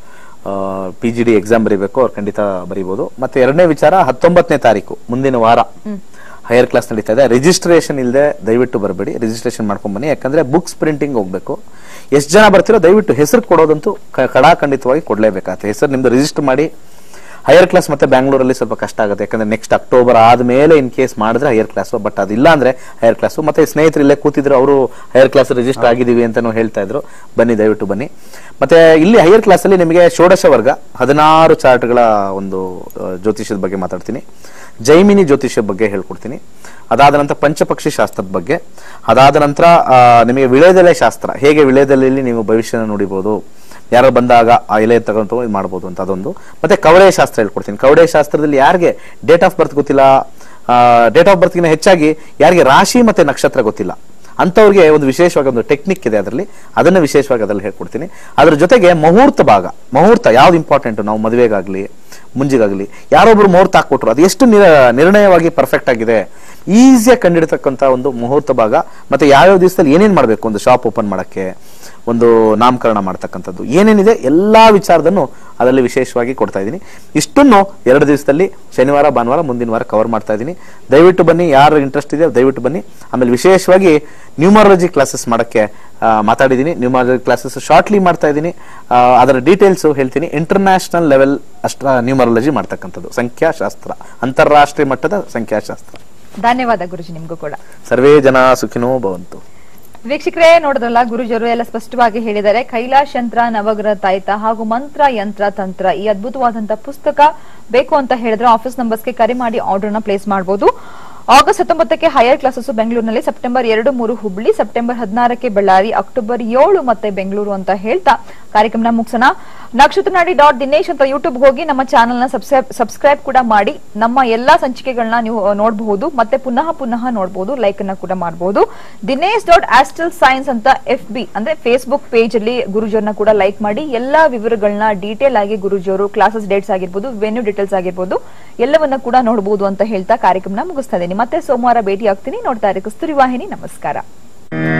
ಪಿ ಜಿ ಡಿ ಎಕ್ಸಾಮ್ ಬರೀಬೇಕು ಅವ್ರು ಖಂಡಿತ ಬರೀಬಹುದು ಮತ್ತೆ ಎರಡನೇ ವಿಚಾರ ಹತ್ತೊಂಬತ್ತನೇ ತಾರೀಕು ಮುಂದಿನ ವಾರ ಹೈಯರ್ ಕ್ಲಾಸ್ ನಡೀತಾ ಇದೆ ರಿಜಿಸ್ಟ್ರೇಷನ್ ಇಲ್ಲದೆ ದಯವಿಟ್ಟು ಬರಬೇಡಿ ರಿಜಿಸ್ಟ್ರೇಷನ್ ಮಾಡ್ಕೊಂಡ್ ಬನ್ನಿ ಯಾಕಂದ್ರೆ ಬುಕ್ಸ್ ಪ್ರಿಂಟಿಂಗ್ ಹೋಗ್ಬೇಕು ಎಷ್ಟು ಜನ ಬರ್ತಿರೋ ದಯವಿಟ್ಟು ಹೆಸರು ಕೊಡೋದಂತೂ ಕ- ಕಡಾಖಂಡಿತವಾಗಿ ಕೊಡಲೇಬೇಕಾಗುತ್ತೆ ಹೆಸರು ನಿಮ್ದು ರಿಜಿಸ್ಟರ್ ಮಾಡಿ ಹೈಯರ್ ಕ್ಲಾಸ್ ಮತ್ತೆ ಬ್ಯಾಂಗ್ಳೂರಲ್ಲಿ ಸ್ವಲ್ಪ ಕಷ್ಟ ಆಗುತ್ತೆ ಯಾಕಂದ್ರೆ ನೆಕ್ಸ್ಟ್ ಅಕ್ಟೋಬರ್ ಆದ್ಮೇಲೆ ಇನ್ ಕೇಸ್ ಮಾಡಿದ್ರೆ ಹೈಯರ್ ಕ್ಲಾಸ್ ಬಟ್ ಅದಿಲ್ಲ ಅಂದ್ರೆ ಹೈಯರ್ ಕ್ಲಾಸ್ ಮತ್ತೆ ಸ್ನೇಹಿತರು ಇಲ್ಲೇ ಕೂತಿದ್ರು ಅವರು ಹೈಯರ್ ಕ್ಲಾಸ್ ರಿಜಿಸ್ಟರ್ ಆಗಿದೀವಿ ಅಂತಾನು ಹೇಳ್ತಾ ಇದ್ರು ಬನ್ನಿ ದಯವಿಟ್ಟು ಬನ್ನಿ ಮತ್ತೆ ಇಲ್ಲಿ ಹೈಯರ್ ಕ್ಲಾಸ್ ಅಲ್ಲಿ ನಿಮಗೆ ಷೋಡಶ ವರ್ಗ ಹದಿನಾರು ಚಾರ್ಟ್ಗಳ ಒಂದು ಆ, ಜ್ಯೋತಿಷ್ಯದ ಬಗ್ಗೆ ಮಾತಾಡ್ತೀನಿ ಜೈಮಿನಿ ಜ್ಯೋತಿಷ್ಯ ಬಗ್ಗೆ ಹೇಳ್ಕೊಡ್ತೀನಿ ಅದಾದ ನಂತರ ಪಂಚಪಕ್ಷಿ ಶಾಸ್ತ್ರದ ಬಗ್ಗೆ ಅದಾದ ನಂತರ ಆ, ನಿಮಗೆ ವಿಳೆದೆಲೆ ಶಾಸ್ತ್ರ ಹೇಗೆ ವಿಳೆದೆಲೆಯಲ್ಲಿ ನೀವು ಭವಿಷ್ಯನ ನುಡಿಬಹುದು ಯಾರು ಬಂದಾಗ ಆ ಎಲೆ ತಗೊಂಡು ಇದು ಮಾಡ್ಬೋದು ಅಂತ ಅದೊಂದು ಮತ್ತೆ ಕವಡೆ ಶಾಸ್ತ್ರ ಹೇಳ್ಕೊಡ್ತೀನಿ ಕವಡೆ ಶಾಸ್ತ್ರದಲ್ಲಿ ಯಾರಿಗೆ ಡೇಟ್ ಆಫ್ ಬರ್ತ್ ಗೊತ್ತಿಲ್ಲ ಡೇಟ್ ಆಫ್ ಬರ್ತ್ಗಿನ ಹೆಚ್ಚಾಗಿ ಯಾರಿಗೆ ರಾಶಿ ಮತ್ತೆ ನಕ್ಷತ್ರ ಗೊತ್ತಿಲ್ಲ ಅಂಥವ್ರಿಗೆ ಒಂದು ವಿಶೇಷವಾಗಿ ಒಂದು ಟೆಕ್ನಿಕ್ ಇದೆ ಅದರಲ್ಲಿ ಅದನ್ನ ವಿಶೇಷವಾಗಿ ಅದರಲ್ಲಿ ಹೇಳ್ಕೊಡ್ತೀನಿ ಅದ್ರ ಜೊತೆಗೆ ಮುಹೂರ್ತ ಭಾಗ ಮುಹೂರ್ತ ಯಾವ್ದು ಇಂಪಾರ್ಟೆಂಟ್ ನಾವು ಮದುವೆಗಾಗ್ಲಿ ಮುಂಜಿಗಾಗ್ಲಿ ಯಾರೊಬ್ರು ಮುಹೂರ್ತ ಹಾಕ್ಕೊಟ್ರು ಅದು ಎಷ್ಟು ನಿರ- ನಿರ್ಣಯವಾಗಿ ಪರ್ಫೆಕ್ಟ್ ಆಗಿದೆ ಈಸಿಯಾಗಿ ಕಂಡಿಡ್ತಕ್ಕಂಥ ಒಂದು ಮುಹೂರ್ತ ಭಾಗ ಮತ್ತೆ ಯಾವ್ಯಾವ ದಿವಸದಲ್ಲಿ ಏನೇನ್ ಮಾಡಬೇಕು ಒಂದು ಶಾಪ್ ಓಪನ್ ಮಾಡಕ್ಕೆ ಒಂದು ನಾಮಕರಣ ಮಾಡ್ತಕ್ಕಂಥದ್ದು ಏನೇನಿದೆ ಎಲ್ಲಾ ವಿಚಾರದನ್ನು ಅದರಲ್ಲಿ ವಿಶೇಷವಾಗಿ ಕೊಡ್ತಾ ಇದ್ದೀನಿ ಇಷ್ಟನ್ನು ಎರಡು ದಿವಸದಲ್ಲಿ ಶನಿವಾರ ಭಾನುವಾರ ಮುಂದಿನ ವಾರ ಕವರ್ ಮಾಡ್ತಾ ಇದ್ದೀನಿ ದಯವಿಟ್ಟು ಬನ್ನಿ ಯಾರು ಇಂಟ್ರೆಸ್ಟ್ ಇದೆ ದಯವಿಟ್ಟು ಬನ್ನಿ ಆಮೇಲೆ ವಿಶೇಷವಾಗಿ ನ್ಯೂಮರಾಲಜಿ ಕ್ಲಾಸಸ್ ಮಾಡಕ್ಕೆ ಆ, ಮಾತಾಡಿದ್ದೀನಿ ನ್ಯೂಮರಾಲಜಿ ಕ್ಲಾಸಸ್ ಶಾರ್ಟ್ಲಿ ಮಾಡ್ತಾ ಇದ್ದೀನಿ ಆ, ಅದರ ಡೀಟೇಲ್ಸ್ ಹೇಳ್ತೀನಿ ಇಂಟರ್ನ್ಯಾಷನಲ್ ಲೆವೆಲ್ ಅಷ್ಟ ನ್ಯೂಮರಾಲಜಿ ಮಾಡ್ತಕ್ಕಂಥದ್ದು ಸಂಖ್ಯಾಶಾಸ್ತ್ರ ಅಂತಾರಾಷ್ಟ್ರೀಯ ಮಟ್ಟದ ಸಂಖ್ಯಾಶಾಸ್ತ್ರ ಧನ್ಯವಾದ ಗುರುಜಿ ನಿಮ್ಗೂ ಕೂಡ ಸರ್ವೇ ಜನ ಸುಖಿನೋ ಭವಂತು ವೀಕ್ಷಕರೇ ನೋಡಿದ್ರಲ್ಲ ಗುರುಜರು ಎಲ್ಲ ಸ್ಪಷ್ಟವಾಗಿ ಹೇಳಿದ್ದಾರೆ ಕೈಲಾಶ್ ಯಂತ್ರ ನವಗ್ರಹ ತಾಯ್ತ ಹಾಗೂ ಮಂತ್ರ ಯಂತ್ರ ತಂತ್ರ ಈ ಅದ್ಭುತವಾದಂತಹ ಪುಸ್ತಕ ಬೇಕು ಅಂತ ಹೇಳಿದ್ರೆ ಆಫೀಸ್ ನಂಬರ್ಸ್ಗೆ ಕರೆ ಮಾಡಿ ಆರ್ಡರ್ ನ ಪ್ಲೇಸ್ ಮಾಡಬಹುದು ಆಗಸ್ಟ್ ಹತ್ತೊಂಬತ್ತಕ್ಕೆ ಹೈಯರ್ ಕ್ಲಾಸಸ್ ಬೆಂಗಳೂರಿನಲ್ಲಿ ಸೆಪ್ಟೆಂಬರ್ ಎರಡು ಮೂರು ಹುಬ್ಳಿ ಸೆಪ್ಟೆಂಬರ್ ಹದಿನಾರಕ್ಕೆ ಬಳ್ಳಾರಿ ಅಕ್ಟೋಬರ್ ಏಳು ಮತ್ತೆ ಬೆಂಗಳೂರು ಅಂತ ಹೇಳ್ತಾ ಕಾರ್ಯಕ್ರಮನ ಮುಗಿಸೋಣ ನಕ್ಷತ್ರ ನಾಡಿ ಡಾಟ್ ದಿನೇಶ್ ಅಂತ ಯೂಟ್ಯೂಬ್ ಹೋಗಿ ನಮ್ಮ ಚಾನೆಲ್ ನ ಸಬ್ಸ್ಕ್ರೈಬ್ ಕೂಡ ಮಾಡಿ ನಮ್ಮ ಎಲ್ಲಾ ಸಂಚಿಕೆಗಳನ್ನ ನೀವು ನೋಡಬಹುದು ಮತ್ತೆ ಪುನಃ ಪುನಃ ನೋಡಬಹುದು ಲೈಕ್ ಅನ್ನ ಕೂಡ ಮಾಡಬಹುದು ದಿನೇಶ್ ಡಾಟ್ ಆಸ್ಟಲ್ ಸೈನ್ಸ್ ಅಂತ ಎಫ್ ಬಿ ಅಂದ್ರೆ ಫೇಸ್ಬುಕ್ ಪೇಜ್ ಅಲ್ಲಿ ಗುರುಜಿಯವ್ರನ್ನ ಕೂಡ ಲೈಕ್ ಮಾಡಿ ಎಲ್ಲಾ ವಿವರಗಳನ್ನ ಡೀಟೇಲ್ ಆಗಿ ಗುರುಜಿಯವರು ಕ್ಲಾಸಸ್ ಡೇಟ್ಸ್ ಆಗಿರ್ಬೋದು ವೆನ್ಯೂ ಡೀಟೇಲ್ಸ್ ಆಗಿರ್ಬೋದು ಎಲ್ಲವನ್ನ ಕೂಡ ನೋಡಬಹುದು ಅಂತ ಹೇಳ್ತಾ ಕಾರ್ಯಕ್ರಮನ ಮುಗಿಸ್ತಾ ಇದ್ದೀನಿ ಮತ್ತೆ ಸೋಮವಾರ ಭೇಟಿ ಆಗ್ತೀನಿ ನೋಡ್ತಾ ಇರಿ ಕಸ್ತೂರಿ ವಾಹಿನಿ ನಮಸ್ಕಾರ